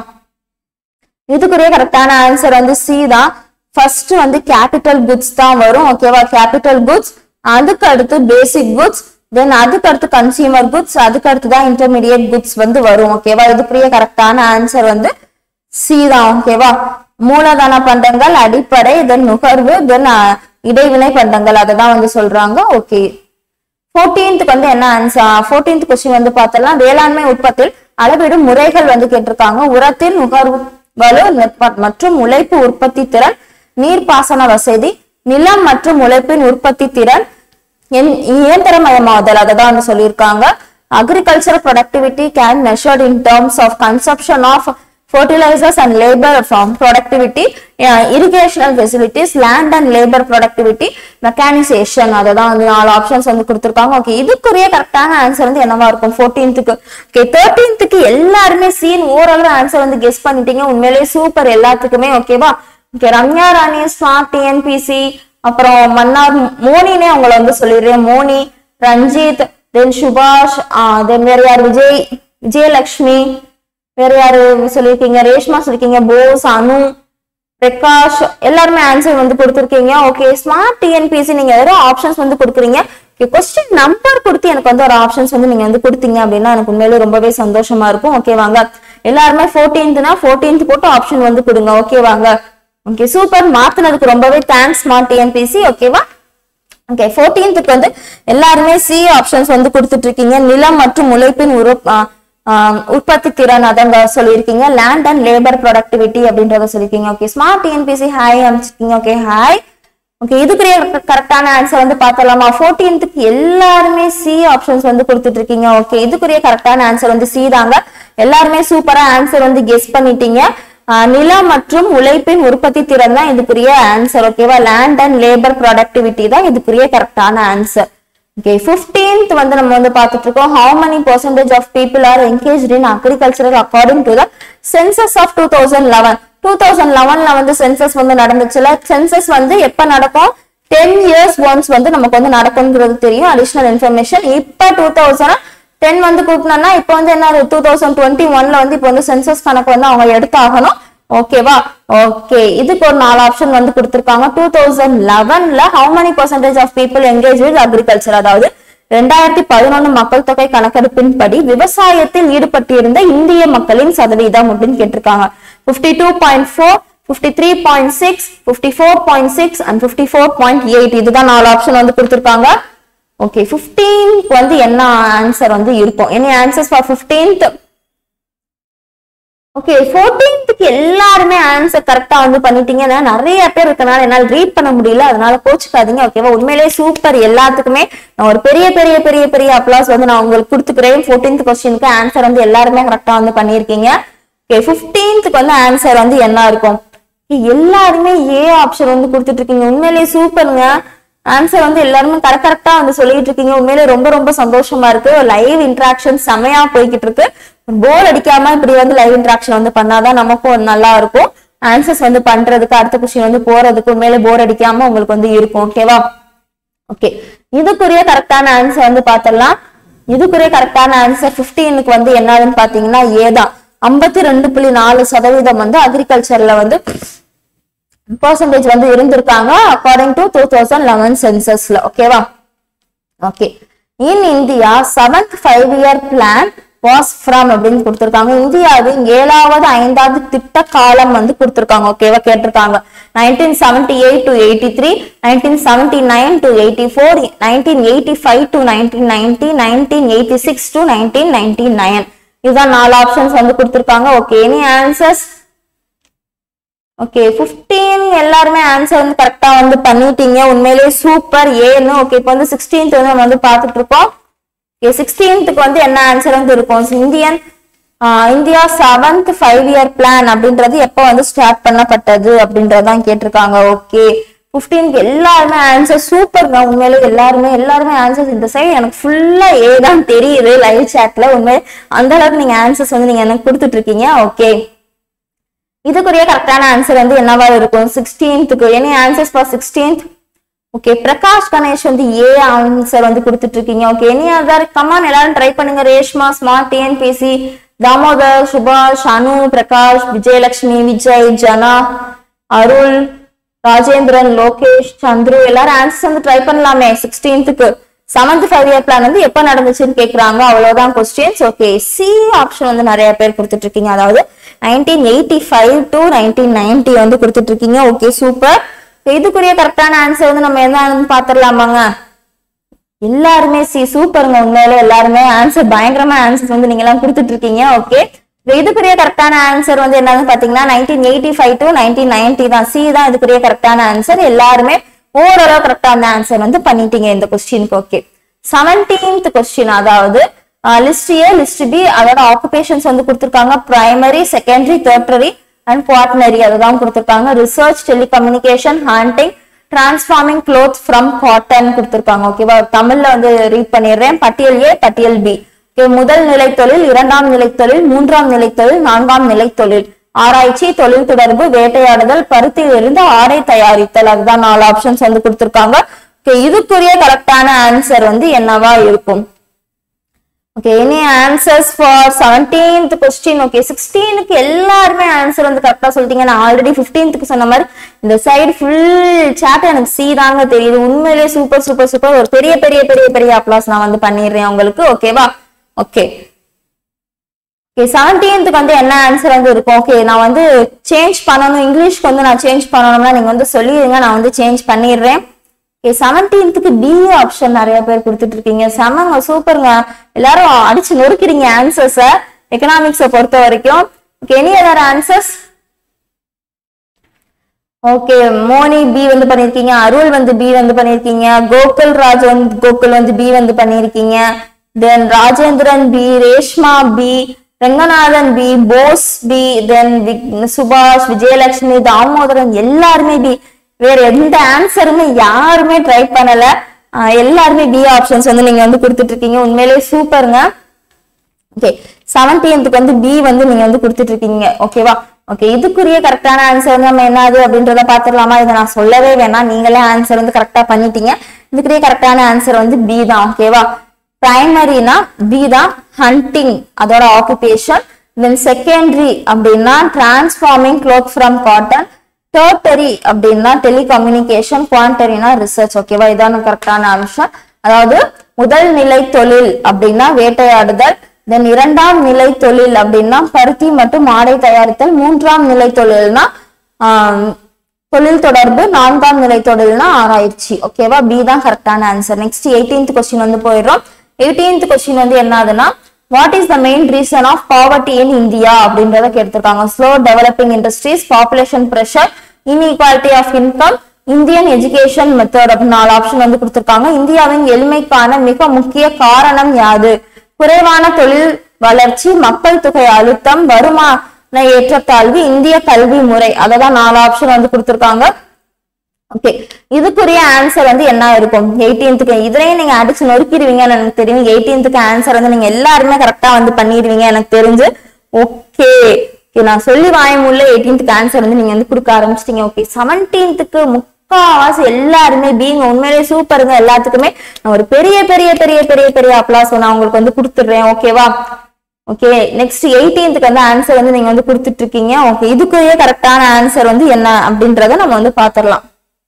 A: இதுக்குரிய கரெக்டான ஆன்சர் வந்து சி தான் ஃபர்ஸ்ட் வந்து கேபிட்டல் குட்ஸ் தான் வரும் ஓகேவா கேபிட்டல் குட்ஸ் அதுக்கு அடுத்து பேசிக் குட்ஸ் தென் அதுக்கு அடுத்து கன்சியூமர் குட்ஸ் அதுக்கு அடுத்து தான் இன்டர்மீடியட் குட்ஸ் வந்து வரும் ஓகேவா இதுக்குரிய கரெக்டான ஆன்சர் வந்து சி தான் ஓகேவா மூலதன பண்டங்கள் அடிப்படை தென் நுகர்வு தென் இடைவினை பண்டங்கள் அதை தான் வந்து சொல்றாங்க ஓகே ஃபோர்டீன்த்துக்கு வந்து என்ன ஆன்சர் ஃபோர்டீன்த் கொஸ்டின் வந்து பார்த்தோம்னா வேளாண்மை உற்பத்தியில் அளவிடும் முறைகள் வந்து கேட்டிருக்காங்க உரத்தின் நுகர்வு வலு நெற்ப- மற்றும் உழைப்பு உற்பத்தி திறன் நீர்ப்பாசன வசதி நிலம் மற்றும் உழைப்பின் உற்பத்தி திறன் என்- இயந்திரமயமாதல் அதை தான் வந்து சொல்லியிருக்காங்க agriculture productivity can measured in terms of consumption of fertilizers and labor from productivity uh, irrigational facilities land and labor productivity mechanization அதை தான் வந்து நாலு ஆப்ஷன்ஸ் வந்து கொடுத்துருக்காங்க ஓகே இதுக்குரிய கரெக்டான ஆன்சர் வந்து என்னவா இருக்கும் ஃபோர்டீன்த்துக்கு ஓகே தேர்ட்டீன்த்துக்கு எல்லாருமே சீன் ஓரளவு ஆன்சர் வந்து கெஸ் பண்ணிட்டீங்க உண்மையிலேயே சூப்பர் எல்லாத்துக்குமே ஓகேவா okay Ramya Rani smart TNPSC அப்புறம் மன்னார் மோனினே உங்களை வந்து சொல்லிடுறேன் மோனி ரஞ்சித் தென் சுபாஷ் தென் வேற யார் விஜய் விஜயலட்சுமி வேற யாரு சொல்லியிருக்கீங்க ரேஷ்மா சொல்லிருக்கீங்க போஸ் அனு பிரகாஷ் எல்லாருமே ஆன்சர் வந்து கொடுத்துருக்கீங்க ஓகே ஸ்மார்ட் டிஎன்பிசி நீங்க வெறும் ஆப்ஷன்ஸ் வந்து கொடுக்குறீங்க கொஸ்டின் நம்பர் கொடுத்து எனக்கு வந்து ஒரு ஆப்ஷன்ஸ் வந்து நீங்க வந்து கொடுத்தீங்க அப்படின்னா எனக்கு உண்மையிலே ரொம்பவே சந்தோஷமா இருக்கும் ஓகே வாங்க எல்லாருமே ஃபோர்டீன்த்னா ஃபோர்டீன்த் போட்டு ஆப்ஷன் வந்து கொடுங்க ஓகே வாங்க ஓகே சூப்பர் மாத்துனதுக்கு ரொம்பவே தேங்க்ஸ் ஸ்மார்ட் டிஎன்பிசி ஓகேவா ஓகே ஃபோர்டீன்த்துக்கு வந்து எல்லாருமே சி ஆப்ஷன்ஸ் வந்து கொடுத்துட்டு இருக்கீங்க நிலம் மற்றும் உழைப்பின் உரு ஆ, ஆ, உற்பத்தி திறன் அதங்க சொல்லியிருக்கீங்க லேண்ட் அண்ட் லேபர் ப்ரொடக்டிவிட்டி அப்படின்றத சொல்லியிருக்கீங்க ஓகே ஸ்மார்ட் டிஎன்பிசி ஹாய் அமைச்சிருக்கீங்க ஓகே ஹாய் ஓகே இதுக்குரிய கரெக்டான ஆன்சர் வந்து பார்த்தலாமா ஃபோர்டீன்த்துக்கு எல்லாருமே சி ஆப்ஷன்ஸ் வந்து கொடுத்துட்டு இருக்கீங்க ஓகே இதுக்குரிய கரெக்டான ஆன்சர் வந்து சி தாங்க எல்லாருமே சூப்பரா ஆன்சர் வந்து கெஸ் பண்ணிட்டீங்க ஆஹ் நிலம் மற்றும் உழைப்பின் உற்பத்தி திறன் தான் இதுக்குரிய ஆன்சர் ஓகேவா லேண்ட் அண்ட் லேபர் ப்ரொடக்டிவிட்டி தான் இதுக்குரிய கரெக்டான ஆன்சர் ஓகே ஃபிஃப்டீன்த் வந்து நம்ம வந்து பார்த்துட்டு இருக்கோம் how many percentage of people are engaged in agricultural according to the census of two thousand eleven two thousand லெவன்ல வந்து சென்சஸ் வந்து நடந்துச்சுல சென்சஸ் வந்து எப்ப நடக்கும் டென் இயர்ஸ் ஒன்ஸ் வந்து நமக்கு வந்து நடக்குங்கிறது தெரியும் அடிஷனல் இன்ஃபர்மேஷன் இப்ப டூ தௌசண்ட் டென் வந்து கூட்டினோம்னா இப்போ வந்து என்ன டூ தௌசண்ட் டுவெண்ட்டி ஒன்ல வந்து இப்போ வந்து சென்சஸ் கணக்கு வந்து அவங்க எடுத்தாகணும் ஓகேவா ஓகே இதுக்கு ஒரு நாலு ஆப்ஷன் வந்து கொடுத்திருக்காங்க டூ தௌசண்ட் லெவன்ல how many percentage of people engage with agriculture அதாவது ரெண்டாயிரத்தி பதினொன்னு மக்கள் தொகை கணக்கெடுப்பின்படி விவசாயத்தில் ஈடுபட்டிருந்த இந்திய மக்களின் சதவீதம் அப்படின்னு கேட்டிருக்காங்க fifty two point four fifty three point six fifty four point six and fifty four point eight இதுதான் நாலு ஆப்ஷன் வந்து கொடுத்திருக்காங்க ஓகே பிப்டீன்த் வந்து என்ன ஆன்சர் வந்து இருக்கும் any answers for fifteenth okay ஃபோர்டீன்த்துக்கு எல்லாருமே ஆன்சர் கரெக்டா வந்து பண்ணிட்டீங்க ஏன்னா நிறைய பேர் இருக்கனால என்னால் ரீட் பண்ண முடியல அதனால கோச்சுக்காதீங்க ஓகேவா உண்மையிலேயே சூப்பர் எல்லாத்துக்குமே நான் ஒரு பெரிய பெரிய பெரிய பெரிய அப்ளாஸ் வந்து நான் உங்களுக்கு கொடுத்துக்கிறேன் ஃபோர்டீன்த் கொஸ்டினுக்கு ஆன்சர் வந்து எல்லாருமே கரெக்டா வந்து பண்ணியிருக்கீங்க ஓகே ஃபிஃப்டீன்த்துக்கு வந்து ஆன்சர் வந்து என்ன இருக்கும் Okay, எல்லாருமே ஏ ஆப்ஷன் வந்து கொடுத்துட்டு இருக்கீங்க உண்மையிலேயே சூப்பருங்க ஆன்சர் வந்து எல்லாருமே கரெக்ட் கரெக்டா வந்து சொல்லிட்டு இருக்கீங்க உண்மையிலே ரொம்ப ரொம்ப சந்தோஷமா இருக்கு லைவ் இன்ட்ராக்ஷன் செமையா போய்கிட்டு இருக்கு போர் அடிக்காம இப்படி வந்து லைவ் இன்ட்ராக்ஷன் வந்து பண்ணாதான் நமக்கும் ஒரு நல்லா இருக்கும் ஆன்சர்ஸ் வந்து பண்றதுக்கு அடுத்த கொஸ்டின் வந்து போறதுக்கு உண்மையிலே போர் அடிக்காம உங்களுக்கு வந்து இருக்கும் ஓகேவா ஓகே இதுக்குரிய கரெக்டான ஆன்சர் வந்து பார்த்தலாம் இதுக்குரிய கரெக்டான ஆன்சர் 15க்கு வந்து என்னதுன்னு பாத்தீங்கன்னா ஏதான் ஐம்பத்தி ரெண்டு புள்ளி நாலு சதவீதம் வந்து அக்ரிகல்ச்சர்ல வந்து பர்சன்டேஜ் வந்து இருந்திருக்காங்க according to two thousand eleven சென்சஸ்ல ஓகேவா okay in India seventh five year plan was from அப்படின்னு கொடுத்திருக்காங்க இந்தியாவின் ஏழாவது ஐந்தாவது திட்ட காலம் வந்து கொடுத்திருக்காங்க ஓகேவா கேட்டிருக்காங்க nineteen seventy eight to eighty three nineteen seventy nine to eighty four nineteen eighty five to nineteen ninety nineteen eighty six to nineteen ninety nine இதுதான் நாலு ஆப்ஷன்ஸ் வந்து கொடுத்திருக்காங்க ஓகே எனி ஆன்சர்ஸ் ஓகே 15 எல்லாருமே ஆன்சர் வந்து கரெக்டா வந்து பண்ணிட்டீங்க உண்மையிலேயே சூப்பர் ஏன்னு ஓகே இப்போ வந்து சிக்ஸ்டீன்த் வந்து நம்ம வந்து பார்த்துட்டு இருக்கோம் ஓகே சிக்ஸ்டீன்த்துக்கு வந்து என்ன ஆன்சர் வந்து இருக்கும் Indian India seventh five year plan அப்படின்றது எப்போ வந்து ஸ்டார்ட் பண்ணப்பட்டது அப்படின்றதான் கேட்டிருக்காங்க ஓகே ஃபிஃப்டீன்க்கு எல்லாருமே ஆன்சர் சூப்பர்ங்க உண்மையிலே எல்லாருமே எல்லாருமே ஆன்சர்ஸ் இந்த சைடு எனக்கு ஃபுல்லா ஏ தான் தெரியுது லைவ் சாட்ல உண்மை அந்த அளவுக்கு நீங்க ஆன்சர்ஸ் வந்து நீங்க எனக்கு கொடுத்துட்டு இருக்கீங்க ஓகே இதுக்குரிய கரெக்டான ஆன்சர் வந்து என்னவா இருக்கும் சிக்ஸ்டீன்த்துக்கு any answers for sixteenth okay Prakash Ganesh வந்து ஏ ஆன்சர் வந்து கொடுத்துட்டு இருக்கீங்க ஓகே எனி அதர் கமான் எல்லாரும் ட்ரை பண்ணுங்க ரேஷ்மா ஸ்மார்ட் டிஎன்பிசி தாமோதர் சுபாஷ் அனு பிரகாஷ் விஜயலட்சுமி விஜய் ஜனா அருள் ராஜேந்திரன் லோகேஷ் சந்துரு எல்லாரும் ஆன்சர்ஸ் வந்து ட்ரை பண்ணலாமே சிக்ஸ்டீன்த்துக்கு செவன்த் ஃபைவ் இயர் பிளான் வந்து எப்ப நடந்துச்சுன்னு கேக்குறாங்க அவ்வளவுதான் கொஸ்டின்ஸ் ஓகே சி ஆப்ஷன் வந்து நிறைய பேர் கொடுத்துட்டு இருக்கீங்க அதாவது nineteen eighty five to nineteen ninety வந்து கொடுத்துட்டு இருக்கீங்க ஓகே சூப்பர் இதுக்குரிய கரெக்டான ஆன்சர் வந்து நம்ம என்னன்னு பாத்திரலாமாங்க எல்லாருமே சி சூப்பருங்க உண்மையில எல்லாருமே ஆன்சர் பயங்கரமா ஆன்சர்ஸ் வந்து நீங்க எல்லாம் கொடுத்துட்டு இருக்கீங்க ஓகே இதுக்குரிய கரெக்டான ஆன்சர் வந்து என்னன்னு பாத்தீங்கன்னா nineteen eighty five to nineteen ninety தான் சி தான் இதுக்குரிய கரெக்டான ஆன்சர் எல்லாருமே ஓரளவு கரெக்டான ஆன்சர் வந்து பண்ணிட்டீங்க இந்த கொஸ்டினுக்கு ஓகே செவன்டீன்த் கொஸ்டின் அதாவது லிஸ்ட் ஏ லிஸ்ட் பி அதோட ஆக்குபேஷன்ஸ் வந்து கொடுத்திருக்காங்க primary secondary tertiary and quaternary அதுதான் கொடுத்திருக்காங்க research telecommunication hunting transforming cloth from cotton கொடுத்திருக்காங்க ஓகேவா தமிழ்ல வந்து ரீட் பண்ணிடுறேன் பட்டியல் ஏ பட்டியல் பி ஓகே முதல் நிலை தொழில் இரண்டாம் நிலை தொழில் மூன்றாம் நிலை தொழில் நான்காம் நிலை தொழில் ஆராய்ச்சி தொழில் தொடர்பு வேட்டையாடுதல் பருத்தியிலிருந்து ஆடை தயாரித்தல் அதுதான் நாலு ஆப்ஷன்ஸ் வந்து கொடுத்திருக்காங்க ஓகே இதுக்குரிய கரெக்டான ஆன்சர் வந்து என்னவா இருக்கும் okay any answers for seventeenth question okay சிக்ஸ்டீனுக்கு எல்லாருமே ஆன்சர் வந்து கரெக்டா சொல்லிட்டீங்க நான் ஆல்ரெடி ஃபிஃப்டீன்த்துக்கு சொன்ன மாதிரி இந்த சைடு ஃபுல் சாட் எனக்கு சி தாங்க தெரியுது உண்மையிலேயே சூப்பர் சூப்பர் சூப்பர் ஒரு பெரிய பெரிய பெரிய பெரிய அப்ளாஸ் நான் வந்து பண்ணிடுறேன் உங்களுக்கு ஓகேவா ஓகே ஓகே செவன்டீன்த்துக்கு வந்து என்ன ஆன்சர் வந்து இருக்கும் ஓகே நான் வந்து சேஞ்ச் பண்ணணும் இங்கிலீஷ்க்கு வந்து நான் சேஞ்ச் பண்ணணும்னா நீங்க வந்து சொல்லிடுங்க நான் வந்து சேஞ்ச் பண்ணிடுறேன் ஓகே செவன்டீன்த்துக்கு பி ஆப்ஷன் நிறைய பேர் கொடுத்துட்டு இருக்கீங்க செமங்க சூப்பருங்க எல்லாரும் அடிச்சு நொறுக்கிறீங்க ஆன்சர்ஸ எக்கனாமிக்ஸை பொறுத்த வரைக்கும் okay any other answers okay Moni B வந்து பண்ணிருக்கீங்க அருள் வந்து பி வந்து பண்ணிருக்கீங்க கோகுல் ராஜ் வந்து கோகுல் வந்து பி வந்து பண்ணிருக்கீங்க then Rajendran B Reshma B Ranganathan B Bose B then Subash Vijayalakshmi Damodaran எல்லாருமே பி வேற எந்த ஆன்சருமே யாருமே ட்ரை பண்ணல ஆஹ் எல்லாருமே பி ஆப்ஷன்ஸ் வந்து நீங்க வந்து கொடுத்துட்டு இருக்கீங்க உண்மையிலேயே சூப்பருங்க ஓகே செவன்டீன்த்துக்கு வந்து பி வந்து நீங்க வந்து கொடுத்துட்டு இருக்கீங்க ஓகேவா ஓகே இதுக்குரிய கரெக்டான ஆன்சர் வந்து நம்ம என்னது அப்படின்றத பாத்துடலாமா இதை நான் சொல்லவே வேணாம் நீங்களே ஆன்சர் வந்து கரெக்டா பண்ணிட்டீங்க இதுக்குரிய கரெக்டான ஆன்சர் வந்து பி தான் ஓகேவா பிரைமரினா பி தான் ஹண்டிங் அதோட ஆக்குபேஷன் தென் செகண்டரி அப்படின்னா transforming cloth from cotton tertiary அப்படின்னா டெலிகம்யூனிகேஷன் குவான்டரினா ரிசர்ச் ஓகேவா இதான கரெக்டான அம்சம் அதாவது முதல் நிலை தொழில் அப்படின்னா வேட்டையாடுதல் தென் இரண்டாம் நிலை தொழில் அப்படின்னா பருத்தி மற்றும் ஆடை தயாரித்தல் மூன்றாம் நிலை தொழில்னா ஆஹ், தொழில் தொடர்பு நான்காம் நிலை தொழில்னா ஆராய்ச்சி ஓகேவா பி தான் கரெக்டான ஆன்சர் நெக்ஸ்ட் எயிட்டீன்த் கொஸ்டின் வந்து போயிடுறோம் எயிட்டீன்த் கொஸ்டின் வந்து என்னதுன்னா what is the main reason of poverty in India அப்படின்றத கேட்டிருக்காங்க slow developing industries population pressure inequality of income Indian education method அப்படின்னு நாலு ஆப்ஷன் வந்து கொடுத்திருக்காங்க இந்தியாவின் எளிமைக்கான மிக முக்கிய காரணம் யாது குறைவான தொழில் வளர்ச்சி மக்கள் தொகை அழுத்தம் வருமான ஏற்றத்தாழ்வு இந்திய கல்வி முறை அததான் நாலு ஆப்ஷன் வந்து கொடுத்திருக்காங்க ஓகே இதுக்குரிய ஆன்சர் வந்து என்ன இருக்கும் எயிட்டீன்த்துக்கு இதுலயே நீங்க அடிச்சு நொறுக்கிடுவீங்கன்னு எனக்கு தெரியும் எயிட்டீன்த்துக்கு ஆன்சர் வந்து நீங்க எல்லாருமே கரெக்டா வந்து பண்ணிடுவீங்க எனக்கு தெரிஞ்சு ஓகே ஓகே நான் சொல்லி வாயமுள்ள எயிட்டீன்த்துக்கு ஆன்சர் வந்து நீங்க வந்து கொடுக்க ஆரம்பிச்சிட்டீங்க ஓகே செவன்டீன்த்துக்கு முக்காவாசி எல்லாருமே பீங்க உண்மையிலேயே சூப்பருங்க எல்லாத்துக்குமே நான் ஒரு பெரிய பெரிய பெரிய பெரிய பெரிய அப்ளாஸ் நான் உங்களுக்கு வந்து கொடுத்துடுறேன் ஓகேவா ஓகே நெக்ஸ்ட் எயிட்டீன்த்துக்கு வந்து ஆன்சர் வந்து நீங்க வந்து கொடுத்துட்டு இருக்கீங்க ஓகே இதுக்குரிய கரெக்டான ஆன்சர் வந்து என்ன அப்படின்றத நம்ம வந்து பாத்திரலாம்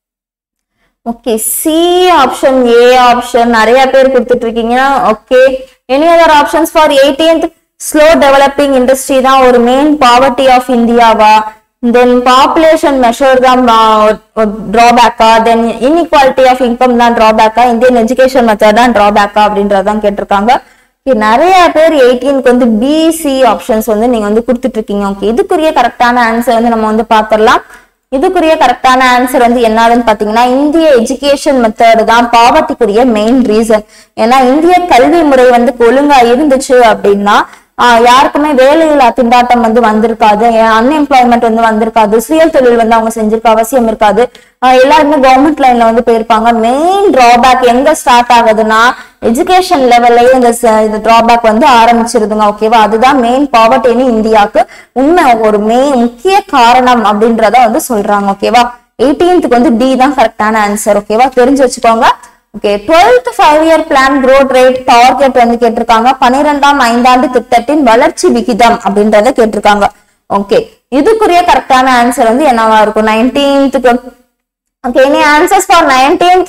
A: okay C option A option நிறைய பேர் கொடுத்துட்டு இருக்கீங்க okay any other options for eighteenth slow developing industry தான் ஒரு மெயின் பாவர்ட்டி ஆஃப் இந்தியாவா தென் பாப்புலேஷன் மெஷர் தான் டிராபேக்கா தென் இன்இக்வாலிட்டி ஆஃப் இன்கம் தான் டிராபேக்கா இந்தியன் எஜுகேஷன் மெத்தட் தான் டிராபேக்கா அப்படின்றதான் கேட்டிருக்காங்க Okay, நிறைய பேர் எயிட்டீனுக்கு வந்து பிசி ஆப்ஷன்ஸ் வந்து நீங்க வந்து கொடுத்துட்டு இருக்கீங்க ஓகே இதுக்குரிய கரெக்டான ஆன்சர் வந்து நம்ம வந்து பாத்திரலாம் இதுக்குரிய கரெக்டான ஆன்சர் வந்து என்னதுன்னு பாத்தீங்கன்னா இந்திய எஜுகேஷன் மெத்தட் தான் பாவர்ட்டிக்குரிய மெயின் ரீசன் ஏன்னா இந்திய கல்வி முறை வந்து ஒழுங்கா இருந்துச்சு அப்படின்னா ஆஹ் யாருக்குமே வேலையில்லா திண்டாட்டம் வந்து வந்திருக்காது அன்எம்ப்ளாய்மெண்ட் வந்து வந்திருக்காது சுய தொழில் வந்து அவங்க செஞ்சிருக்க அவசியம் இருக்காது ஆஹ் எல்லாருமே கவர்மெண்ட் லைன்ல வந்து போயிருப்பாங்க மெயின் டிராபேக் எங்க ஸ்டார்ட் ஆகுதுன்னா எஜுகேஷன் லெவல்லயே இந்த ச- இந்த டிராபேக் வந்து ஆரம்பிச்சிருதுங்க ஓகேவா அதுதான் மெயின் பாவர்ட்டின்னு இந்தியாவுக்கு உண்மை ஒரு மெயின் முக்கிய காரணம் அப்படின்றத வந்து சொல்றாங்க ஓகேவா எயிட்டீன்த்துக்கு வந்து டி தான் கரெக்டான ஆன்சர் ஓகேவா தெரிஞ்சு வச்சுக்கோங்க okay twelfth five year plan growth rate target வந்து கேட்டிருக்காங்க பன்னிரெண்டாம் ஐந்தாண்டு திட்டத்தின் வளர்ச்சி விகிதம் அப்படின்றத கேட்டிருக்காங்க ஓகே இதுக்குரிய கரெக்டான ஆன்சர் வந்து என்னவா இருக்கும் நைன்டீன்த்துக்கு okay any answers for nineteenth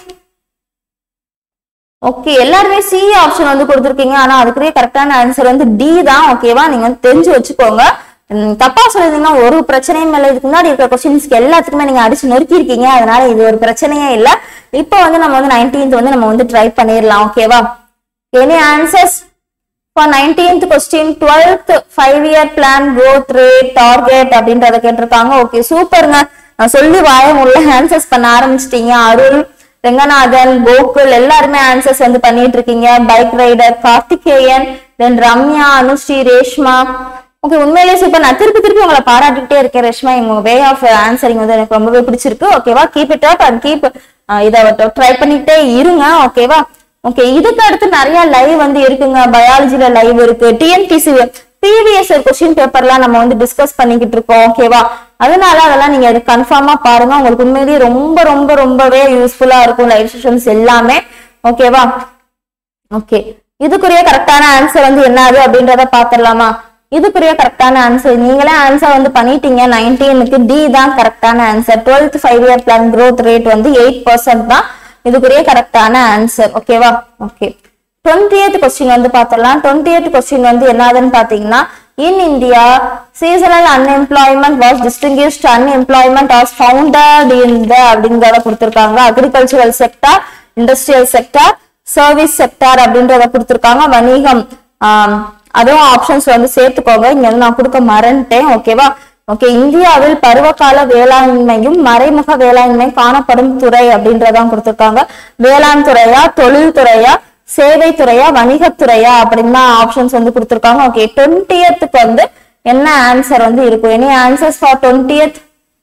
A: okay எல்லாருமே சி ஆப்ஷன் வந்து கொடுத்துருக்கீங்க ஆனா அதுக்குரிய கரெக்டான ஆன்சர் வந்து டி தான் ஓகேவா நீங்க வந்து தெரிஞ்சு வச்சுக்கோங்க ம், தப்பா சொல்லிருந்தீங்கன்னா ஒரு பிரச்சனையும் இல்லை இதுக்கு முன்னாடி இருக்கிற கொஸ்டின்ஸ்க்கு எல்லாத்துக்குமே நீங்க அடிச்சு நொறுக்கி இருக்கீங்க அதனால இது ஒரு பிரச்சனையே இல்ல இப்போ வந்து நம்ம வந்து நைன்டீன்த் வந்து நம்ம வந்து ட்ரை பண்ணிடலாம் ஓகேவா any answers for nineteenth question twelfth five year plan growth rate target அப்படின்றத கேட்டிருக்காங்க ஓகே சூப்பருங்க நான் சொல்லி வாயம் உள்ள ஆன்சர்ஸ் பண்ண ஆரம்பிச்சிட்டீங்க அருள் ரெங்கநாதன் கோகுல் எல்லாருமே ஆன்சர்ஸ் வந்து பண்ணிட்டு இருக்கீங்க bike rider Karthikeyan then Ramya Anushree Reshma okay உண்மையிலேயே சூப்பர் நான் திருப்பி திருப்பி உங்களை பாராட்டிக்கிட்டே இருக்கேன் ரேஷ்மா உங்க வே ஆஃப் ஆன்சரிங் வந்து எனக்கு ரொம்பவே பிடிச்சிருக்கு ஓகேவா keep it up and keep இதை ட்ரை பண்ணிக்கிட்டே இருங்க ஓகேவா ஓகே இதுக்கு அடுத்து நிறைய லைவ் வந்து இருக்குங்க பயாலஜில லைவ் இருக்கு டிஎன்பிசி ப்ரீவியஸ் கொஸ்டின் பேப்பர்லாம் நம்ம வந்து டிஸ்கஸ் பண்ணிக்கிட்டு இருக்கோம் ஓகேவா அதனால அதெல்லாம் நீங்க அது கன்ஃபார்மா பாருங்க உங்களுக்கு உண்மையிலேயே ரொம்ப ரொம்ப ரொம்பவே யூஸ்ஃபுல்லா இருக்கும் லைவ் செஷன்ஸ் எல்லாமே ஓகேவா ஓகே இதுக்குரிய கரெக்டான ஆன்சர் வந்து என்னது அப்படின்றத பாத்திரலாமா இதுக்குரிய கரெக்டான ஆன்சர் நீங்களே ஆன்சர் வந்து பண்ணிட்டீங்க நைன்டீனுக்கு டி தான் கரெக்டான answer twelfth five year plan growth rate வந்து எயிட் பர்சன்ட் தான் இதுக்குரிய கரெக்டான ஆன்சர் ஓகேவா ஓகே டுவெண்ட்டி கொஸ்டின் வந்து பார்த்தலாம் டுவெண்ட்டி கொஸ்டின் வந்து என்னதுன்னு பாத்தீங்கன்னா in India seasonal unemployment was distinguished unemployment was founded in the அப்படிங்கிறத கொடுத்திருக்காங்க agricultural sector industrial sector service sector அப்படின்றத கொடுத்திருக்காங்க வணிகம் ஆம், அதுவும் ஆப்ஷன்ஸ் வந்து சேர்த்துக்கோங்க இங்க வந்து நான் கொடுக்க மறந்துட்டேன் ஓகேவா ஓகே இந்தியாவில் பருவகால வேளாண்மையும் மறைமுக வேளாண்மை காணப்படும் துறை அப்படின்றதான் கொடுத்திருக்காங்க வேளாண் துறையா தொழில் துறையா சேவை துறையா வணிகத்துறையா அப்படின்னு தான் ஆப்ஷன்ஸ் வந்து கொடுத்திருக்காங்க ஓகே டுவெண்ட்டியத்துக்கு வந்து என்ன ஆன்சர் வந்து இருக்கும் any answers for twentieth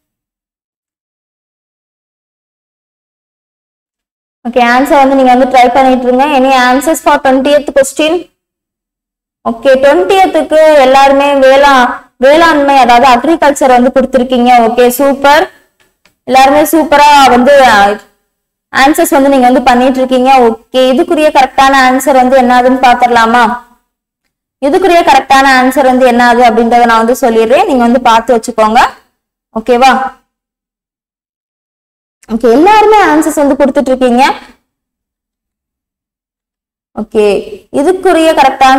A: okay answer வந்து நீங்க வந்து ட்ரை பண்ணிட்டு இருங்க any answers for twentieth question okay டுவெண்ட்டியத்துக்கு எல்லாருமே வேளா வேளாண்மை அதாவது அக்ரிகல்ச்சர் வந்து கொடுத்துருக்கீங்க ஓகே சூப்பர் எல்லாருமே சூப்பரா வந்து ஆன்சர்ஸ் வந்து நீங்க வந்து பண்ணிட்டு இருக்கீங்க ஓகே இதுக்குரிய கரெக்டான ஆன்சர் வந்து என்னதுன்னு பாத்திரலாமா இதுக்குரிய கரெக்டான ஆன்சர் வந்து என்னது அப்படின்றத நான் வந்து சொல்லிடுறேன் நீங்க வந்து பார்த்து வச்சுக்கோங்க ஓகேவா ஓகே எல்லாருமே ஆன்சர்ஸ் வந்து கொடுத்துட்டு இருக்கீங்க ஓகே இதுக்குரிய கரெக்டா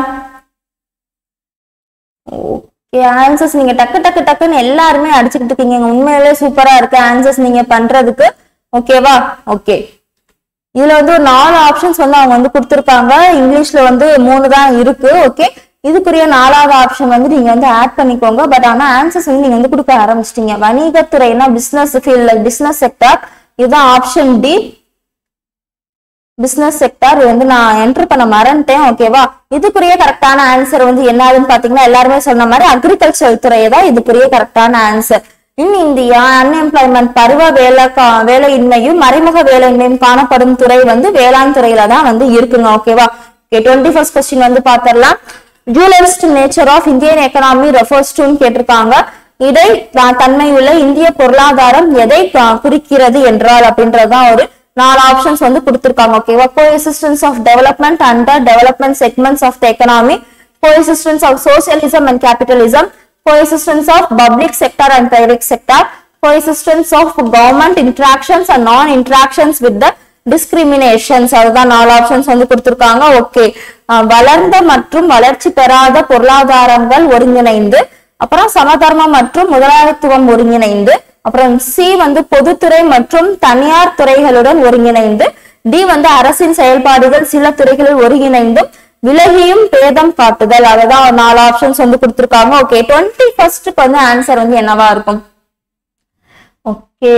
A: ஓகே ஆன்சர்ஸ் நீங்க டக்கு டக்கு டக்குன்னு எல்லாருமே அடிச்சுக்கிட்டு இருக்கீங்க உண்மையிலே சூப்பரா இருக்கு ஆன்சர்ஸ் நீங்க பண்றதுக்கு ஓகேவா ஓகே இதுல வந்து ஒரு நாலு ஆப்ஷன்ஸ் வந்து அவங்க வந்து கொடுத்துருக்காங்க இங்கிலீஷ்ல வந்து மூணு தான் இருக்கு ஓகே இதுக்குரிய நாலாவது ஆப்ஷன் வந்து நீங்க வந்து ஆட் பண்ணிக்கோங்க பட் ஆனா ஆன்சர்ஸ் வந்து நீங்க வந்து கொடுக்க ஆரம்பிச்சிட்டீங்க வணிகத்துறைனா பிசினஸ் ஃபீல்ட்ல பிசினஸ் செக்டார் இதுதான் ஆப்ஷன் டி பிசினஸ் செக்டார் இது வந்து நான் என்டர் பண்ண மறந்துட்டேன் ஓகேவா இதுக்குரிய கரெக்டான ஆன்சர் வந்து என்னதுன்னு பாத்தீங்கன்னா எல்லாருமே சொன்ன மாதிரி அக்ரிகல்ச்சர் துறை தான் இதுக்குரிய கரெக்டான ஆன்சர் இன் இந்தியா அன்எம்ப்ளாய்மெண்ட் பருவ வேலை கா- வேலையின்மையும் மறைமுக வேலையின்மையும் காணப்படும் துறை வந்து வேளாண் துறையில தான் வந்து இருக்குங்க ஓகேவா ஓகே டுவெண்ட்டி ஃபர்ஸ்ட் கொஸ்டின் வந்து பாத்திரலாம் dualistic nature of Indian economy refers டுன்னு கேட்டிருக்காங்க இடை த- தன்மையுள்ள இந்திய பொருளாதாரம் எதை க- குறிக்கிறது என்றால் அப்படின்றதுதான் ஒரு நாலு ஆப்ஷன்ஸ் வந்து கொடுத்திருக்காங்க ஓகேவா coexistence of development and development segments of the economy coexistence of socialism and capitalism, coexistence of public sector and private sector, coexistence of government interactions and non-interactions with the discriminations அதுதான் நாலு ஆப்ஷன்ஸ் வந்து கொடுத்திருக்காங்க ஓகே வளர்ந்த மற்றும் வளர்ச்சி பெறாத பொருளாதாரங்கள் ஒருங்கிணைந்து அப்புறம் சமதர்மம் மற்றும் முதலாளித்துவம் ஒருங்கிணைந்து அப்புறம் சி வந்து பொதுத்துறை மற்றும் தனியார் துறைகளுடன் ஒருங்கிணைந்து டி வந்து அரசின் செயல்பாடுகள் சில துறைகளில் ஒருங்கிணைந்தும் விலகியும் பேதம் காட்டுதல் அதுதான் ஒரு நாலு ஆப்ஷன்ஸ் வந்து கொடுத்திருக்காங்க ஓகே டுவெண்ட்டி ஃபர்ஸ்ட்க்கு வந்து ஆன்சர் வந்து என்னவா இருக்கும் ஓகே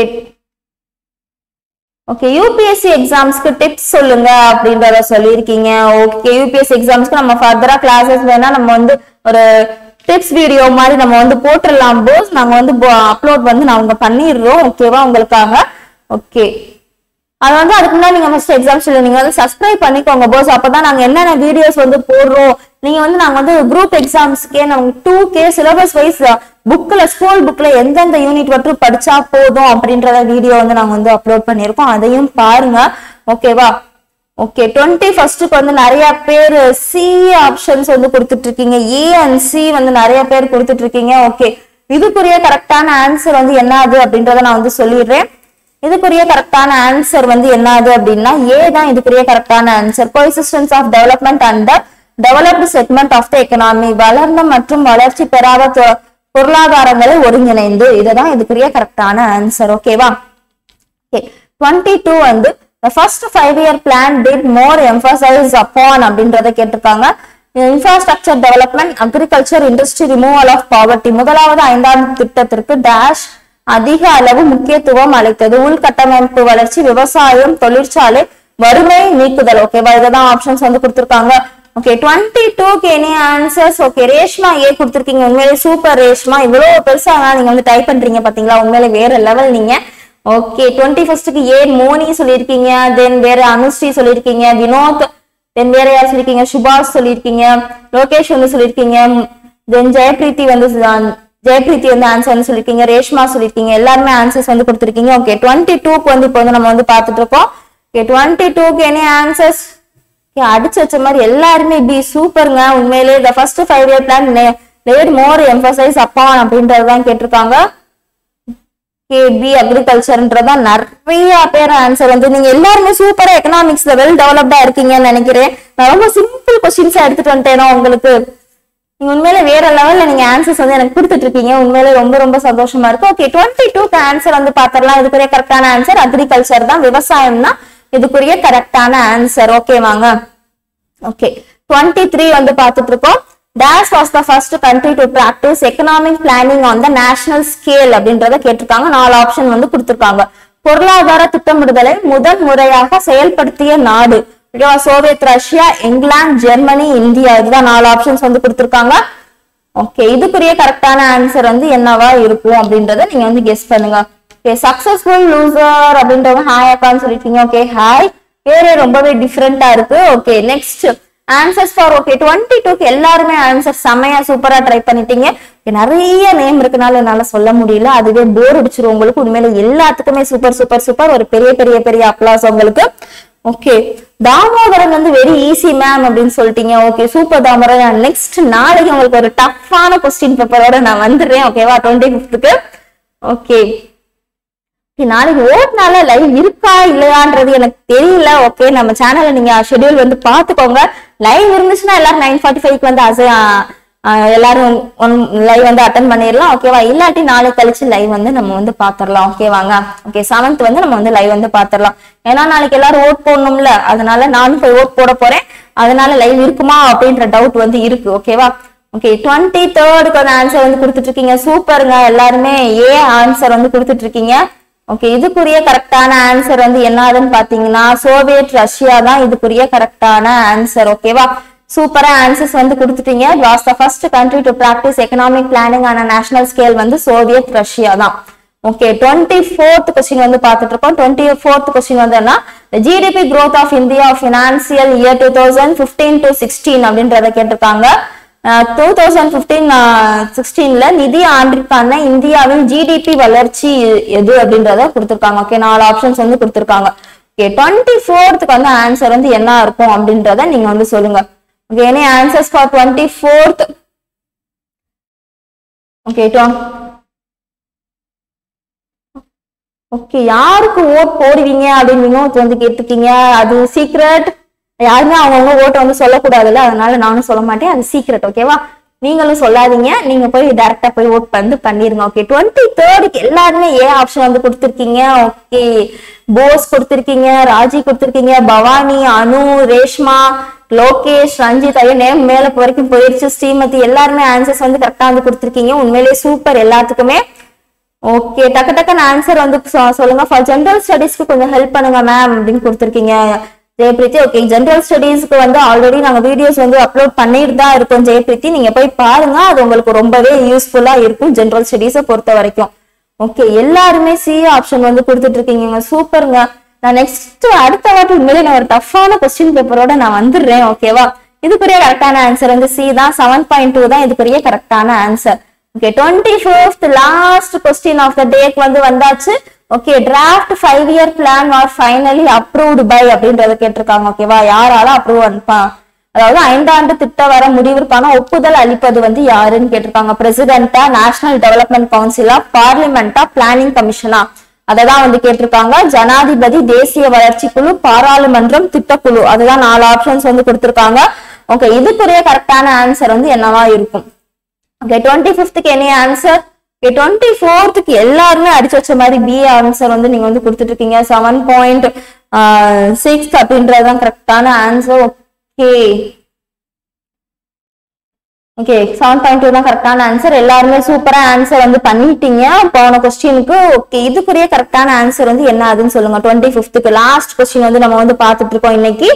A: ஓகே யூபிஎஸ்சி எக்ஸாம்ஸ்க்கு டிப்ஸ் சொல்லுங்க அப்படின்றத சொல்லியிருக்கீங்க ஓகே யூபிஎஸ்சி எக்ஸாம்ஸ்க்கு நம்ம ஃபர்தரா கிளாஸஸ் வேணா நம்ம வந்து ஒரு டிப்ஸ் வீடியோ மாதிரி நம்ம வந்து போட்டுடலாம் போஸ் நாங்க வந்து அப்லோட் வந்து நாங்க பண்ணிடுறோம் ஓகேவா உங்களுக்காக ஓகே அது வந்து அதுக்கு முன்னாடி நீங்க ஃபர்ஸ்ட் எக்ஸாம்ஸ் நீங்க வந்து சப்ஸ்கிரைப் பண்ணிக்கோங்க போஸ் அப்பதான் நாங்க என்னென்ன வீடியோஸ் வந்து போடுறோம் நீங்க வந்து நாங்க வந்து குரூப் எக்ஸாம்ஸ்க்கே நம்ம டூ கே சிலபஸ் வைஸ் புக்ல ஸ்கூல் புக்ல எந்தெந்த யூனிட் மட்டும் படிச்சா போதும் அப்படின்றத வீடியோ வந்து நாங்க வந்து அப்லோட் பண்ணியிருக்கோம் அதையும் பாருங்க ஓகேவா ஓகே டுவெண்ட்டி ஃபர்ஸ்ட்டுக்கு வந்து நிறைய பேர் சி ஆப்ஷன்ஸ் வந்து கொடுத்துட்டு இருக்கீங்க ஏ அண்ட் சி வந்து நிறைய பேர் கொடுத்துட்டு இருக்கீங்க ஓகே இதுக்குரிய கரெக்டான ஆன்சர் வந்து என்னது அப்படின்றத நான் வந்து சொல்லிடுறேன் இதுக்குரிய கரெக்டான ஆன்சர் வந்து என்னது அப்படின்னா ஏ தான் இதுக்குரிய கரெக்டான answer coexistence of development and developed segment of the economy வளர்ந்த மற்றும் வளர்ச்சி பெறாத தொ- பொருளாதாரங்களை ஒருங்கிணைந்து இதுதான் இதுக்குரிய கரெக்டான ஆன்சர் ஓகேவா ஓகே டுவெண்ட்டி டூ வந்து first five year plan did more emphasise upon அப்படின்றத கேட்டிருக்காங்க infrastructure development agriculture industry removal of poverty முதலாவது ஐந்தாம் திட்டத்திற்கு டேஷ் அதிக அளவு முக்கியத்துவம் அளித்தது உள்கட்டமைப்பு வளர்ச்சி விவசாயம் தொழிற்சாலை வறுமை நீக்குதல் ஓகேவா இதுதான் ஆப்ஷன்ஸ் வந்து கொடுத்திருக்காங்க ஓகே டுவெண்ட்டி டூக்கு any answers okay Reshma A கொடுத்துருக்கீங்க உண்மையிலே சூப்பர் ரேஷ்மா இவ்வளவு பெருசா நீங்க வந்து டைப் பண்றீங்க பாத்தீங்களா உண்மையிலே வேற லெவல் நீங்க ஓகே டுவெண்ட்டி ஃபர்ஸ்ட்டுக்கு ஏ மோனி சொல்லியிருக்கீங்க தென் வேற அனுஸ்ரீ சொல்லியிருக்கீங்க வினோத் தென் வேற யார் சொல்லியிருக்கீங்க சுபாஷ் சொல்லியிருக்கீங்க லோகேஷ் வந்து சொல்லியிருக்கீங்க தென் ஜெயப்ரீத்தி வந்து சொ- ஜெயப்ரீத்தி வந்து ஆன்சர் வந்து சொல்லியிருக்கீங்க ரேஷ்மா சொல்லியிருக்கீங்க எல்லாருமே ஆன்சர்ஸ் வந்து கொடுத்துருக்கீங்க ஓகே டுவெண்ட்டி டூக்கு வந்து இப்போ வந்து நம்ம வந்து பார்த்துட்டு இருக்கோம் ஓகே டுவெண்ட்டி டூக்கு என்ன ஆன்சர்ஸ் அடிச்சு வச்ச மாதிரி எல்லாருமே பி சூப்பருங்க உண்மையிலே இந்த first five year plan laid more emphasise upon அப்படின்றது தான் கேட்டிருக்காங்க கேபி அக்ரிகல்ச்சர்ன்றதா நிறைய பேர் ஆன்சர் வந்து நீங்க எல்லாருமே சூப்பரா எக்கனாமிக்ஸ்ல வெல் டெவலப்டா இருக்கீங்கன்னு நினைக்கிறேன் நான் ரொம்ப சிம்பிள் கொஸ்டின்ஸா எடுத்துட்டு வந்துட்டேனோ உங்களுக்கு நீங்க உண்மையில வேற லெவல்ல நீங்க ஆன்சர்ஸ் வந்து எனக்கு கொடுத்துட்டு இருக்கீங்க உண்மையில ரொம்ப ரொம்ப சந்தோஷமா இருக்கு ஓகே டுவெண்ட்டி டூக்கு ஆன்சர் வந்து பாத்திரலாம் இதுக்குரிய கரெக்டான ஆன்சர் அக்ரிகல்ச்சர் தான் விவசாயம் தான் இதுக்குரிய கரெக்டான ஆன்சர் ஓகே வாங்க ஓகே டுவெண்ட்டி த்ரீ வந்து பார்த்துட்டு இருக்கோம் dash was the first country to practise economic planning on the national scale அப்படின்றத கேட்டிருக்காங்க நாலு ஆப்ஷன் வந்து கொடுத்திருக்காங்க பொருளாதார திட்டமிடுதலை முதன் முறையாக செயல்படுத்திய நாடு ஓகேவா சோவியத் ரஷ்யா இங்கிலாந்து ஜெர்மனி இந்தியா இதுதான் நாலு ஆப்ஷன்ஸ் வந்து கொடுத்திருக்காங்க ஓகே இதுக்குரிய கரெக்டான ஆன்சர் வந்து என்னவா இருக்கும் அப்படின்றத நீங்க வந்து கெஸ் பண்ணுங்க ஓகே சக்சஸ்ஃபுல் லூசர் அப்படின்றவங்க ஹாய் அக்கான்னு சொல்லிருக்கீங்க ஓகே ஹாய் பேரு ரொம்பவே டிஃப்ரெண்டா இருக்கு okay next answers for okay twenty டூக்கு எல்லாருமே ஆன்சர் செமையா சூப்பரா ட்ரை பண்ணிட்டீங்க Okay, நிறைய நேம் இருக்கனால என்னால சொல்ல முடியல அதுவே போர் அடிச்சிரும் உங்களுக்கு உண்மையில எல்லாத்துக்குமே சூப்பர் சூப்பர் சூப்பர் ஒரு பெரிய பெரிய பெரிய அப்ளாஸ் உங்களுக்கு ஓகே தாமோதரன் வந்து வெரி ஈஸி மேம் அப்படின்னு சொல்லிட்டீங்க ஓகே சூப்பர் தாமோதரன் நெக்ஸ்ட் நாளைக்கு உங்களுக்கு ஒரு டஃப்பான கொஸ்டின் பேப்பரோட நான் வந்துடுறேன் ஓகேவா டுவெண்ட்டி ஃபிஃப்த்துக்கு ஓகே Okay, நாளைக்கு ஓட்னால லைவ் இருக்கா இல்லையான்றது எனக்கு தெரியல ஓகே நம்ம சேனல்ல நீங்க ஷெட்யூல் வந்து பாத்துக்கோங்க லைவ் இருந்துச்சுன்னா எல்லாரும் நைன் ஃபார்ட்டி ஃபைவ்க்கு வந்து அசை ஆஹ் எல்லாரும் ஒன் லைவ் வந்து அட்டன் பண்ணிடலாம் ஓகேவா இல்லாட்டி நாளை கழிச்சு லைவ் வந்து நம்ம வந்து பாத்திரலாம் ஓகேவாங்க ஓகே செவன்த் வந்து நம்ம வந்து லைவ் வந்து பாத்திரலாம் ஏன்னா நாளைக்கு எல்லாரும் ஓட் போடணும்ல அதனால நானும் போய் ஓட் போட போறேன் அதனால லைவ் இருக்குமா அப்படின்ற டவுட் வந்து இருக்கு ஓகேவா ஓகே டுவெண்ட்டி தேர்டுக்கு வந்து ஆன்சர் வந்து கொடுத்துட்டு இருக்கீங்க சூப்பருங்க எல்லாருமே ஏ ஆன்சர் வந்து கொடுத்துட்டு இருக்கீங்க ஓகே இதுக்குரிய கரெக்டான ஆன்சர் வந்து என்னதுன்னு பாத்தீங்கன்னா சோவியத் ரஷ்யா தான் இதுக்குரிய கரெக்டான ஆன்சர் ஓகேவா சூப்பரா ஆன்சர்ஸ் வந்து கொடுத்துட்டீங்க was the first country to practise economic planning on a national scale வந்து சோவியத் ரஷ்யா தான் ஓகே டுவெண்ட்டி ஃபோர்த் கொஸ்டின் வந்து பார்த்துட்டு இருக்கோம் டுவெண்ட்டி ஃபோர்த் கொஸ்டின் வந்து என்ன GDP growth of India financial year two thousand fifteen to sixteen அப்படின்றத கேட்டிருக்காங்க டூ தௌசண்ட் ஃபிஃப்டீன் சிக்ஸ்டீன்ல நிதி ஆண்டிற்கான இந்தியாவின் ஜிடிபி வளர்ச்சி எது அப்படின்றத கொடுத்திருக்காங்க ஓகே நாலு ஆப்ஷன்ஸ் வந்து கொடுத்திருக்காங்க ஓகே டுவெண்ட்டி ஃபோர்த்துக்கு வந்து ஆன்சர் வந்து என்ன இருக்கும் அப்படின்றத நீங்க வந்து சொல்லுங்க okay any answers for twenty fourth okay okay யாருக்கு ஓட் போடுவீங்க அப்படின்னு நீங்க வந்து கேட்டிருக்கீங்க அது சீக்ரெட் யாருமே அவங்கவுங்க ஓட்டை வந்து சொல்லக்கூடாதுல்ல அதனால நானும் சொல்ல மாட்டேன் அது சீக்ரெட் ஓகேவா நீங்களும் சொல்லாதீங்க நீங்க போய் டைரக்டா போய் ஓட் வந்து பண்ணிருங்க ஓகே டுவெண்ட்டி தேர்டுக்கு எல்லாருமே ஏ ஆப்ஷன் வந்து கொடுத்துருக்கீங்க ஓகே போஸ் கொடுத்துருக்கீங்க ராஜி கொடுத்துருக்கீங்க பவானி அனு ரேஷ்மா லோகேஷ் ரஞ்சித் ஐயோ நேம் மேல வரைக்கும் போயிருச்சு ஸ்ரீமதி எல்லாருமே ஆன்சர்ஸ் வந்து கரெக்டா வந்து கொடுத்துருக்கீங்க உண்மையிலேயே சூப்பர் எல்லாத்துக்குமே ஓகே டக்கு டக்குன்னு ஆன்சர் வந்து சொ- சொல்லுங்க ஃபார் ஜென்ரல் ஸ்டடீஸ்க்கு கொஞ்சம் ஹெல்ப் பண்ணுங்க மேம் அப்படின்னு கொடுத்துருக்கீங்க ஜெயபிரீத்தி ஓகே ஜென்ரல் ஸ்டடீஸ்க்கு வந்து ஆல்ரெடி நாங்க வீடியோஸ் வந்து அப்லோட் பண்ணிட்டு தான் இருக்கோம் ஜெயபிரீத்தி நீங்க போய் பாருங்க அது உங்களுக்கு ரொம்பவே யூஸ்ஃபுல்லா இருக்கும் ஜென்ரல் ஸ்டடீஸை பொறுத்த வரைக்கும் ஓகே எல்லாருமே சி ஆப்ஷன் வந்து கொடுத்துட்டு இருக்கீங்க சூப்பருங்க நான் நெக்ஸ்ட் அடுத்த வாட்டி உண்மையிலே நான் ஒரு டஃப்பான கொஸ்டின் பேப்பரோட நான் வந்துடுறேன் ஓகேவா இதுக்குரிய கரெக்டான ஆன்சர் வந்து சி தான் செவன் பாயிண்ட் டூ தான் இதுக்குரிய கரெக்டான answer okay twenty fourth last question of the டேக்கு வந்து வந்தாச்சு okay draft five year plan are finally approved by அப்படின்றத கேட்டிருக்காங்க ஓகேவா யாரால அப்ரூவ் அதாவது ஐந்தாண்டு திட்ட வர முடிவிற்கான ஒப்புதல் அளிப்பது வந்து யாருன்னு கேட்டிருக்காங்க பிரசிடென்டா நேஷனல் டெவலப்மெண்ட் கவுன்சிலா பார்லிமெண்டா பிளானிங் கமிஷனா அததான் வந்து கேட்டிருக்காங்க ஜனாதிபதி தேசிய வளர்ச்சி குழு பாராளுமன்றம் திட்டக்குழு அதுதான் நாலு ஆப்ஷன்ஸ் வந்து கொடுத்திருக்காங்க ஓகே இதுக்குரிய கரெக்டான ஆன்சர் வந்து என்னவா இருக்கும் ஓகே டுவெண்ட்டி ஃபிஃப்த்துக்கு என்ன ஆன்சர் ஓகே டுவெண்ட்டி ஃபோர்த்துக்கு எல்லாருமே அடிச்சு வச்ச மாதிரி பி ஆன்சர் வந்து நீங்க வந்து கொடுத்துட்டு இருக்கீங்க செவன் பாயிண்ட் சிக்ஸ் அப்படின்றதுதான் கரெக்டான answer okay okay seven point two தான் கரெக்டான ஆன்சர் எல்லாருமே சூப்பரா ஆன்சர் வந்து பண்ணிட்டீங்க போன கொஸ்டினுக்கு ஓகே இதுக்குரிய கரெக்டான ஆன்சர் வந்து என்ன ஆகுதுன்னு சொல்லுங்க டுவெண்ட்டி ஃபிஃப்த்துக்கு லாஸ்ட் கொஸ்டின் வந்து நம்ம வந்து பார்த்துட்டு இருக்கோம் இன்னைக்கு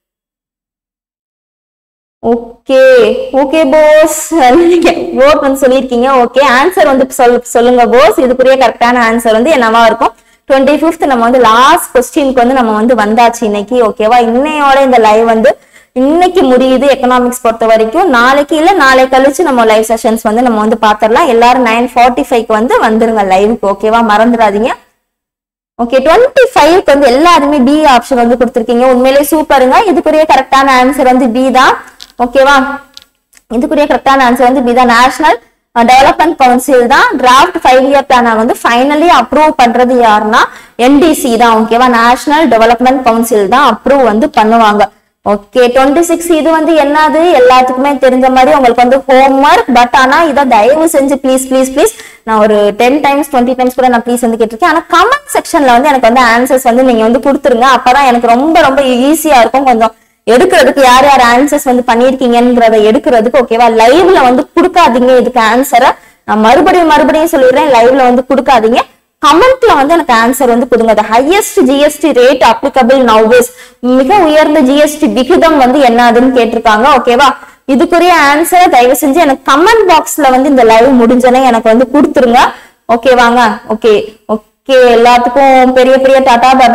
A: ஓகே ஓகே போஸ் ஓட் வந்து சொல்லியிருக்கீங்க ஓகே ஆன்சர் வந்து சொல் சொல்லுங்க போஸ் இதுக்குரிய கரெக்டான ஆன்சர் வந்து என்னவா இருக்கும் டுவெண்ட்டி ஃபிஃப்த் நம்ம வந்து லாஸ்ட் கொஸ்டினுக்கு வந்து நம்ம வந்து வந்தாச்சு இன்னைக்கு ஓகேவா இன்னையோட இந்த லைவ் வந்து இன்னைக்கு முடியுது எக்கனாமிக்ஸ் பொறுத்த வரைக்கும் நாளைக்கு இல்ல நாளை கழிச்சு நம்ம லைவ் செஷன்ஸ் வந்து நம்ம வந்து பாத்திரலாம் எல்லாரும் நைன் ஃபார்ட்டி ஃபைவ்க்கு வந்து வந்துருங்க லைவுக்கு ஓகேவா மறந்துடாதீங்க ஓகே டுவெண்ட்டி ஃபைவ்க்கு வந்து எல்லாருமே பி ஆப்ஷன் வந்து கொடுத்துருக்கீங்க உண்மையிலேயே சூப்பருங்க இதுக்குரிய கரெக்டான ஆன்சர் வந்து பி தான் ஓகேவா இதுக்குரிய கரெக்டான ஆன்சர் வந்து பி தான் நேஷனல் டெவலப்மெண்ட் கவுன்சில் தான் டிராஃப்ட் ஃபைவ் இயர் பிளான வந்து ஃபைனலி அப்ரூவ் பண்றது யாருன்னா என்டிசி தான் ஓகேவா நேஷனல் டெவலப்மெண்ட் கவுன்சில் தான் அப்ரூவ் வந்து பண்ணுவாங்க ஓகே டுவெண்ட்டி சிக்ஸ் இது வந்து என்னது எல்லாத்துக்குமே தெரிஞ்ச மாதிரி உங்களுக்கு வந்து ஹோம்ஒர்க் பட் ஆனா இதை தயவு செஞ்சு ப்ளீஸ் ப்ளீஸ் ப்ளீஸ் நான் ஒரு டென் டைம்ஸ் டுவெண்ட்டி டைம்ஸ் கூட நான் ப்ளீஸ் வந்து கேட்டிருக்கேன் ஆனா கமெண்ட் செக்ஷன்ல வந்து எனக்கு வந்து ஆன்சர்ஸ் வந்து நீங்க வந்து கொடுத்துருங்க அப்பதான் எனக்கு ரொம்ப ரொம்ப ஈஸியா இருக்கும் கொஞ்சம் எடுக்கிறதுக்கு யார் யார் ஆன்சர்ஸ் வந்து பண்ணிருக்கீங்கன்றத எடுக்கிறதுக்கு ஓகேவா லைவ்ல வந்து கொடுக்காதீங்க இதுக்கு ஆன்சரை நான் மறுபடியும் மறுபடியும் சொல்லிடுறேன் லைவ்ல வந்து கொடுக்காதீங்க கமெண்ட்ல வந்து எனக்கு ஆன்சர் வந்து கொடுங்க the highest GST rate applicable now is மிக உயர்ந்த ஜிஎஸ்டி விகிதம் வந்து என்னதுன்னு கேட்டிருக்காங்க ஓகேவா இதுக்குரிய ஆன்சரை தயவு செஞ்சு எனக்கு கமெண்ட் பாக்ஸ்ல வந்து இந்த லைவ் முடிஞ்சனே எனக்கு வந்து கொடுத்துருங்க ஓகேவாங்க ஓகே ஓகே எல்லாத்துக்கும் பெரிய பெரிய டாடா பபாய்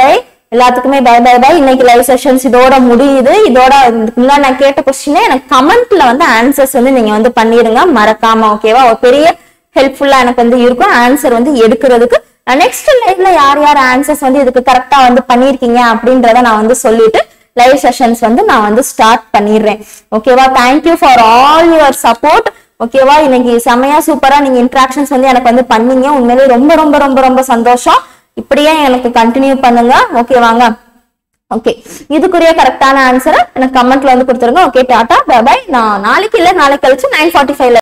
A: எல்லாத்துக்குமே பை பை பை இன்னைக்கு லைவ் செஷன்ஸ் இதோட முடியுது இதோட இதுக்கு முன்னாடி நான் கேட்ட கொஸ்டினே எனக்கு கமெண்ட்ல வந்து ஆன்சர்ஸ் வந்து நீங்க வந்து பண்ணிருங்க மறக்காம ஓகேவா ஒரு பெரிய ஹெல்ப்ஃபுல்லா எனக்கு வந்து இருக்கும் ஆன்சர் வந்து எடுக்கிறதுக்கு நெக்ஸ்ட் லைவ்ல யார் யார் ஆன்சர்ஸ் வந்து இதுக்கு கரெக்டா வந்து பண்ணிருக்கீங்க அப்படின்றத நான் வந்து சொல்லிட்டு லைவ் செஷன்ஸ் வந்து நான் வந்து ஸ்டார்ட் பண்ணிடுறேன் ஓகேவா thank you for all your support ஓகேவா இன்னைக்கு செமையா சூப்பரா நீங்க இன்ட்ராக்ஷன்ஸ் வந்து எனக்கு வந்து பண்ணீங்க உண்மையிலேயே ரொம்ப ரொம்ப ரொம்ப ரொம்ப சந்தோஷம் இப்படியே எனக்கு கண்டினியூ பண்ணுங்க ஓகேவாங்க ஓகே இதுக்குரிய கரெக்டான ஆன்சரை எனக்கு கமெண்ட்ல வந்து கொடுத்துருங்க ஓகே டாடா பை நான் நாளைக்கு இல்ல நாளைக்கு கழிச்சு நைன் ஃபார்ட்டி ஃபைவ்ல